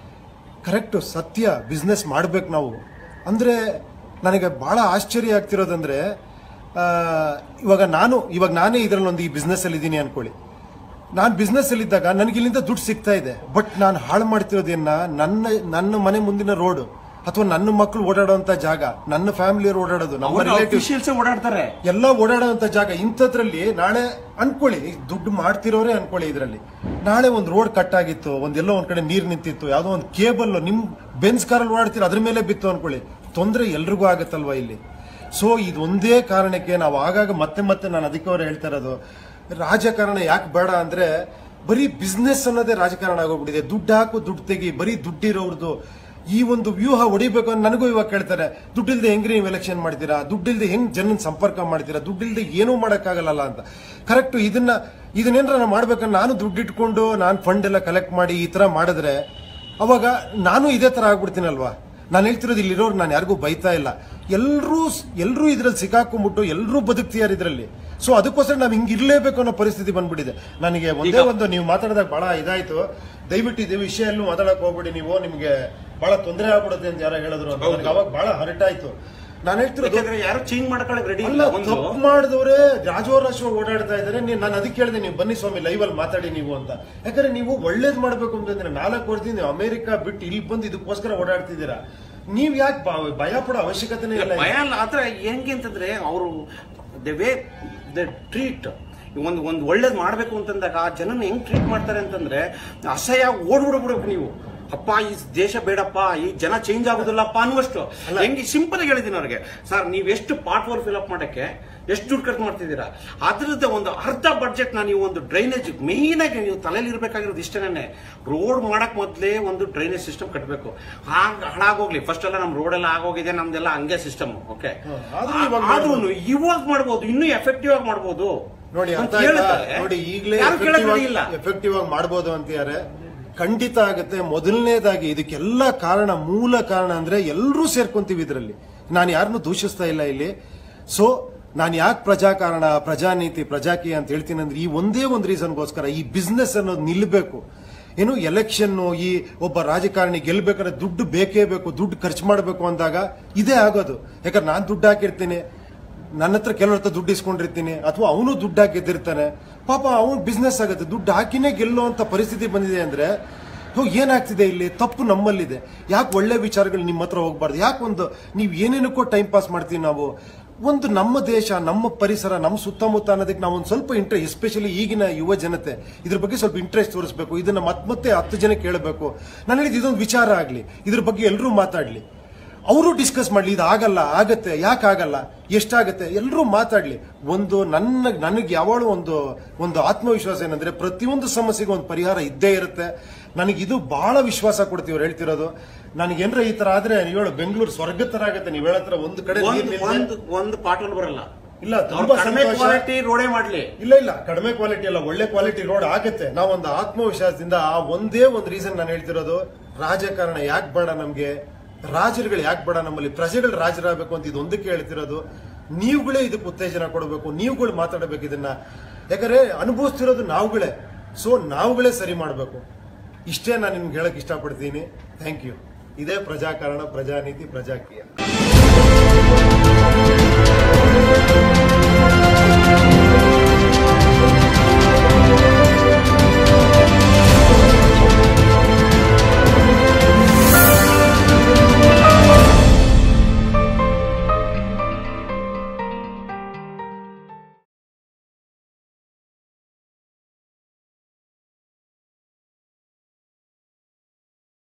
ಕರೆಕ್ಟ್ ಸತ್ಯ ಬಿಸ್ನೆಸ್ ಮಾಡ್ಬೇಕು ನಾವು ಅಂದ್ರೆ ನನಗೆ ಬಹಳ ಆಶ್ಚರ್ಯ ಆಗ್ತಿರೋದಂದ್ರೆ ಆ, ಇವಾಗ ನಾನು ಇವಾಗ ನಾನೇ ಇದರಲ್ಲಿ ಒಂದು ಈ ಬಿಸ್ನೆಸ್ ಅಲ್ಲಿ ಇದ್ದೀನಿ ಅನ್ಕೊಳ್ಳಿ ನಾನು ಬಿಸ್ನೆಸ್ ಅಲ್ಲಿ ಇದ್ದಾಗ ನನಗೆ ಇಲ್ಲಿಂದ ದುಡ್ಡು ಸಿಗ್ತಾ ಇದೆ ಬಟ್ ನಾನು ಹಾಳು ಮಾಡ್ತಿರೋದೇನ ನನ್ನ ನನ್ನ ಮನೆ ಮುಂದಿನ ರೋಡ್ ಅಥವಾ ನನ್ನ ಮಕ್ಕಳು ಓಡಾಡುವಂತ ಜಾಗ ನನ್ನ ಫ್ಯಾಮಿಲಿಯವರು ಓಡಾಡೋದು ನಮ್ಮ ರಿಲೇಟಿವ್ಸ್ ಅಫಿಷಿಯಲ್ಸ್ ಓಡಾಡ್ತಾರೆ ಎಲ್ಲ ಓಡಾಡುವಂತ ಜಾಗ ಇಂಥದ್ರಲ್ಲಿ ನಾಳೆ ಅನ್ಕೊಳ್ಳಿ ಈಗ ದುಡ್ಡು ಮಾಡ್ತಿರೋರೇ ಅನ್ಕೊಳ್ಳಿ ಇದರಲ್ಲಿ ನಾಳೆ ಒಂದು ರೋಡ್ ಕಟ್ ಆಗಿತ್ತು ಒಂದ್ ಎಲ್ಲೋ ಒಂದ್ ಕಡೆ ನೀರ್ ನಿಂತಿತ್ತು ಯಾವ್ದೋ ಒಂದು ಕೇಬಲ್ ನಿಮ್ ಬೆನ್ಸ್ ಕಾರಲ್ಲಿ ಓಡಾಡ್ತೀರ ಅದ್ರ ಮೇಲೆ ಬಿತ್ತು ಅನ್ಕೊಳ್ಳಿ ತೊಂದರೆ ಎಲ್ರಿಗೂ ಆಗತ್ತಲ್ವಾ ಇಲ್ಲಿ ಸೊ ಇದೊಂದೇ ಕಾರಣಕ್ಕೆ ನಾವು ಆಗಾಗ ಮತ್ತೆ ಮತ್ತೆ ನಾನು ಅದಕ್ಕೆ ಅವ್ರು ಹೇಳ್ತಾ ಇರೋದು ರಾಜಕಾರಣ ಯಾಕೆ ಬೇಡ ಅಂದ್ರೆ ಬರೀ ಬಿಸ್ನೆಸ್ ಅನ್ನೋದೇ ರಾಜಕಾರಣ ಆಗೋಗ್ಬಿಟ್ಟಿದೆ ದುಡ್ಡು ಹಾಕು ದುಡ್ಡು ತೆಗಿ ಬರೀ ದುಡ್ಡಿರೋರ್ದು ಈ ಒಂದು ವ್ಯೂಹ ಹೊಡಿಬೇಕು ಅಂತ ನನಗೂ ಇವಾಗ ಕೇಳ್ತಾರೆ ದುಡ್ಡಿಲ್ದೆ ಹೆಂಗ್ರಿ ನೀವು ಎಲೆಕ್ಷನ್ ಮಾಡ್ತೀರಾ ದುಡ್ಡಿಲ್ದೆ ಹೆಂಗ್ ಜನನ್ ಸಂಪರ್ಕ ಮಾಡ್ತೀರಾ ದುಡ್ಡಿಲ್ದೆ ಏನೂ ಮಾಡೋಕ್ಕಾಗಲ್ಲ ಅಂತ ಕರೆಕ್ಟ್ ಇದನ್ನ ಇದನ್ನೇನಾರ ನಾನು ಮಾಡ್ಬೇಕಂದ್ರೆ ನಾನು ದುಡ್ಡು ಇಟ್ಕೊಂಡು ನಾನು ಫಂಡ್ ಎಲ್ಲ ಕಲೆಕ್ಟ್ ಮಾಡಿ ಈ ತರ ಮಾಡಿದ್ರೆ ಅವಾಗ ನಾನು ಇದೇ ತರ ಆಗ್ಬಿಡ್ತೀನಲ್ವಾ ನಾನು ಹೇಳ್ತಿರೋದು ಇಲ್ಲಿರೋರು ನಾನು ಯಾರಿಗೂ ಬೈತಾ ಇಲ್ಲ ಎಲ್ಲರೂ ಎಲ್ಲರೂ ಇದ್ರಲ್ಲಿ ಸಿಕ್ಕಾಕೊಂಡ್ಬಿಟ್ಟು ಎಲ್ಲರೂ ಬದುಕ್ತಿಯಾರ ಇದರಲ್ಲಿ ಸೊ ಅದಕ್ಕೋಸ್ಕರ ನಾವು ಹಿಂಗ್ ಇರ್ಲೇಬೇಕು ಅನ್ನೋ ಪರಿಸ್ಥಿತಿ ಬಂದ್ಬಿಟ್ಟಿದೆ ನನಗೆ ಒಂದೇ ಒಂದು ನೀವು ಮಾತಾಡಿದಾಗ ಬಹಳ ಇದಾಯ್ತು ದಯವಿಟ್ಟು ಇದು ವಿಷಯ ಎಲ್ಲೂ ಮಾತಾಡಕ್ ಹೋಗ್ಬಿಡಿ ನೀವು ನಿಮ್ಗೆ ಬಹಳ ತೊಂದರೆ ಆಗ್ಬಿಡುತ್ತೆ ಅಂತ ಯಾರೋ ಹೇಳಿದ್ರು ಅಂತ. ನನಗೆ ಅವಾಗ ಬಹಳ ಹರ್ಟ್ ಆಯ್ತು ನಾನು ಹೇಳ್ತಿರೋದು ಯಾಕಂದ್ರೆ ಯಾರು ಚೇಂಜ್ ಮಾಡ್ಕೊಳಕ್ ರೆಡಿ ಅಲ್ಲ ಇಲ್ಲ ಒಂದು ತಪ್ಪು ಮಾಡಿದವರೇ ರಾಜೋರಾಶ್ವ ಓಡಾಡ್ತಾ ಇದಾರೆ ನೀನ್ ನಾನು ಅದಕ್ಕೆ ಹೇಳಿದೆ ನೀವು ಬನ್ನಿ ಸ್ವಾಮಿ ಲೈವ್ ಅಲ್ಲಿ ಮಾತಾಡಿ ನೀವು ಅಂತ ಯಾಕಂದ್ರೆ ನೀವು ಒಳ್ಳೇದ್ ಮಾಡ್ಬೇಕು ಅಂತಂದ್ರೆ ನಾಲ್ಕು ವರ್ಷದಿಂದ ನೀವು ಅಮೆರಿಕ ಬಿಟ್ಟು ಇಲ್ಲಿ ಬಂದು ಇದಕ್ಕೋಸ್ಕರ ಓಡಾಡ್ತಿದ್ದೀರಾ ನೀವ್ ಯಾಕೆ ಭಯ ಪಡೋ ಅವಶ್ಯಕತೆನೇ ಇಲ್ಲ ಭಯ ಅಲ್ಲ ಆದ್ರೆ ಹೆಂಗೆ ಅಂತಂದ್ರೆ ಅವರು ದ ವೇ ದ ಟ್ರೀಟ್ ಒಂದು ಒಂದು ಒಳ್ಳೇದು ಮಾಡ್ಬೇಕು ಅಂತಂದಾಗ ಆ ಜನನ ಹೆಂಗ್ ಟ್ರೀಟ್ ಮಾಡ್ತಾರೆ ಅಂತಂದ್ರೆ ಅಸಹ್ಯ ಓಡ್ಬಿಡ್ಬಿಡ್ಬೇಕು ನೀವು ಅಪ್ಪ ಈ ದೇಶ ಬೇಡಪ್ಪ ಈ ಜನ ಚೇಂಜ್ ಆಗುದಿಲ್ಲಪ್ಪ ಅನ್ನುವಷ್ಟು ಹೆಂಗೆ ಸಿಂಪಲ್ ಆಗಿ ಹೇಳಿದ್ದೀನಿ ಅವ್ರಿಗೆ ಸರ್ ನೀವು ಎಷ್ಟು ಪಾರ್ಟ್ ವರ್ಕ್ ಫಿಲ್ ಅಪ್ ಮಾಡಕ್ಕೆ ಎಷ್ಟು ದುಡ್ಡು ಖರ್ಚು ಮಾಡ್ತಿದ್ದೀರಾ ಅದ್ರದ್ದು ಒಂದು ಅರ್ಧ ಬಡ್ಜೆಟ್ ನಾನು ನೀವು ಒಂದು ಡ್ರೈನೇಜ್ ಮೇನ್ ಆಗಿ ನೀವು ತಲೆಯಲ್ಲಿ ಇರ್ಬೇಕಾಗಿರೋದು ಇಷ್ಟೇನೆ ರೋಡ್ ಮಾಡಕ್ ಮೊದಲೇ ಒಂದು ಡ್ರೈನೇಜ್ ಸಿಸ್ಟಮ್ ಕಟ್ಟಬೇಕು ಹಾಗ ಹಾಳಾಗೋಗ್ಲಿ ಫಸ್ಟ್ ಎಲ್ಲ ನಮ್ ರೋಡ್ ಎಲ್ಲ ಆಗೋಗಿದೆ ನಮ್ದೆಲ್ಲ ಹಂಗೆ ಸಿಸ್ಟಮ್ ಓಕೆ ಆದ್ರೂ ಇವಾಗ ಆದ್ರೂ ಇವಾಗ ಮಾಡ್ಬೋದು ಇನ್ನೂ ಎಫೆಕ್ಟಿವ್ ಆಗಿ ಮಾಡ್ಬೋದು ನೋಡಿ ಅಂತ ಅರ್ಥ ಆಯ್ತಾ? ಹೇಳ್ತಾರೆ. ನೋಡಿ ಈಗಲೇ ಯಾರು ಕೇಳಕ್ ready ಇಲ್ಲ ಎಫೆಕ್ಟಿವ್ ಆಗಿ ಮಾಡ್ಬೋದು ಅಂತಿದ್ದಾರೆ ಖಂಡಿತ ಆಗುತ್ತೆ ಮೊದಲನೇದಾಗಿ ಇದಕ್ಕೆಲ್ಲ ಕಾರಣ ಮೂಲ ಕಾರಣ ಅಂದ್ರೆ ಎಲ್ಲರೂ ಸೇರ್ಕೊಂತೀವಿ ಇದರಲ್ಲಿ ನಾನು ಯಾರನ್ನೂ ದೂಷಿಸ್ತಾ ಇಲ್ಲ ಇಲ್ಲಿ ಸೊ ನಾನು ಯಾಕೆ ಪ್ರಜಾಕಾರಣ ಪ್ರಜಾನೀತಿ ಪ್ರಜಾಕೀಯ ಅಂತ ಹೇಳ್ತೀನಿ ಅಂದ್ರೆ ಈ ಒಂದೇ ಒಂದು ರೀಸನ್ಗೋಸ್ಕರ ಈ ಬಿಸ್ನೆಸ್ ಅನ್ನೋದು ನಿಲ್ಲಬೇಕು ಏನು ಎಲೆಕ್ಷನ್ ಈ ಒಬ್ಬ ರಾಜಕಾರಣಿ ಗೆಲ್ಬೇಕಾದ್ರೆ ದುಡ್ಡು ಬೇಕೇ ಬೇಕು ದುಡ್ಡು ಖರ್ಚು ಮಾಡಬೇಕು ಅಂದಾಗ ಇದೇ ಆಗೋದು ಯಾಕಂದ್ರೆ ನಾನು ದುಡ್ಡು ಹಾಕಿರ್ತೀನಿ ನನ್ನ ಹತ್ರ ಕೆಲವ್ರ ಹತ್ರ ದುಡ್ಡು ಇಸ್ಕೊಂಡಿರ್ತೀನಿ ಅಥವಾ ಅವನು ದುಡ್ಡು ಹಾಕಿ ಗೆದ್ದಿರ್ತಾನೆ ಪಾಪ ಅವನು ಬಿಸ್ನೆಸ್ ಆಗುತ್ತೆ ದುಡ್ಡು ಹಾಕಿನೇ ಗೆಲ್ಲುವಂತ ಪರಿಸ್ಥಿತಿ ಬಂದಿದೆ ಅಂದ್ರೆ ಹೋ ಏನಾಗ್ತಿದೆ ಇಲ್ಲಿ ತಪ್ಪು ನಮ್ಮಲ್ಲಿದೆ ಯಾಕೆ ಒಳ್ಳೆ ವಿಚಾರಗಳು ನಿಮ್ಮ ಹತ್ರ ಹೋಗ್ಬಾರ್ದು ಯಾಕೆ ಒಂದು ನೀವು ಏನೇನಕ್ಕೋ ಟೈಮ್ ಪಾಸ್ ಮಾಡ್ತೀವಿ ನಾವು ಒಂದು ನಮ್ಮ ದೇಶ ನಮ್ಮ ಪರಿಸರ ನಮ್ಮ ಸುತ್ತಮುತ್ತ ಅನ್ನೋದಕ್ಕೆ ನಾವು ಒಂದು ಸ್ವಲ್ಪ ಇಂಟ್ರೆಸ್ಟ್ ಎಸ್ಪೆಷಲಿ ಈಗಿನ ಯುವ ಜನತೆ ಇದ್ರ ಬಗ್ಗೆ ಸ್ವಲ್ಪ ಇಂಟ್ರೆಸ್ಟ್ ತೋರಿಸ್ಬೇಕು ಇದನ್ನ ಮತ್ತೆ ಮತ್ತೆ ಹತ್ತು ಜನ ಕೇಳಬೇಕು ನಾನು ಹೇಳಿದ ಇದೊಂದು ವಿಚಾರ ಆಗಲಿ ಇದ್ರ ಬಗ್ಗೆ ಎಲ್ಲರೂ ಮಾತಾಡ್ಲಿ ಅವರು ಡಿಸ್ಕಸ್ ಮಾಡ್ಲಿ ಇದು ಆಗಲ್ಲ ಆಗತ್ತೆ ಯಾಕೆ ಆಗಲ್ಲ ಎಷ್ಟಾಗತ್ತೆ ಎಲ್ಲರೂ ಮಾತಾಡ್ಲಿ ಒಂದು ನನ್ನ ನನಗೆ ಯಾವಾಗಲೂ ಒಂದು ಒಂದು ಆತ್ಮವಿಶ್ವಾಸ ಏನಂದ್ರೆ ಪ್ರತಿಯೊಂದು ಸಮಸ್ಯೆಗೆ ಒಂದು ಪರಿಹಾರ ಇದ್ದೇ ಇರುತ್ತೆ ನನಗೆ ಇದು ಬಹಳ ವಿಶ್ವಾಸ ಕೊಡ್ತೀವಿ ಅವ್ರು ಹೇಳ್ತಿರೋದು ನನಗೇನ್ರ ಈ ತರ ಆದ್ರೆ ನೀವು ಹೇಳು ಬೆಂಗಳೂರು ಸ್ವರ್ಗ ತರ ಆಗತ್ತೆ ನೀವು ಹೇಳತ್ರ ಒಂದು ಕಡೆ ನೀರ್ ಒಂದು ನಿಲ್ದೆ- ಒಂದು ಒಂದು ಪಾಟಲ್ ಬರಲ್ಲ ಇಲ್ಲ ಅವ್ರು ತುಂಬಾ ಕಡಿಮೆ ಸಂತೋಷ. ಕ್ವಾಲಿಟಿ ರೋಡೇ ಮಾಡ್ಲಿ ಇಲ್ಲ ಇಲ್ಲ ಕಡಿಮೆ ಕ್ವಾಲಿಟಿ ಅಲ್ಲ ಒಳ್ಳೆ ಕ್ವಾಲಿಟಿ ರೋಡ್ ಆಗತ್ತೆ ನಾವೊಂದು ಆತ್ಮವಿಶ್ವಾಸದಿಂದ ಆ ಒಂದೇ ಒಂದು ರೀಸನ್ ನಾನು ಹೇಳ್ತಿರೋದು ರಾಜಕಾರಣ ಯಾಕೆ ಬೇಡ ನಮ್ಗೆ ರಾಜರುಗಳು ಯಾಕೆ ಬೇಡ ನಮ್ಮಲ್ಲಿ ಪ್ರಜೆಗಳು ರಾಜರಾಗಬೇಕು ಅಂತ ಇದೊಂದಕ್ಕೆ ಹೇಳ್ತಿರೋದು ನೀವುಗಳೇ ಇದಕ್ಕೆ ಉತ್ತೇಜನ ಕೊಡಬೇಕು ನೀವುಗಳು ಮಾತಾಡಬೇಕು ಇದನ್ನ ಯಾಕಂದ್ರೆ ಅನುಭವಿಸ್ತಿರೋದು ನಾವುಗಳೇ ಸೊ ನಾವುಗಳೇ ಸರಿ ಮಾಡಬೇಕು ಇಷ್ಟೇ ನಾನು ನಿಮ್ಗೆ ಹೇಳಕ್ ಇಷ್ಟಪಡ್ತೀನಿ ಥ್ಯಾಂಕ್ ಯು ಇದೇ ಪ್ರಜಾಕಾರಣ ಪ್ರಜಾನೀತಿ ಪ್ರಜಾಕೀಯ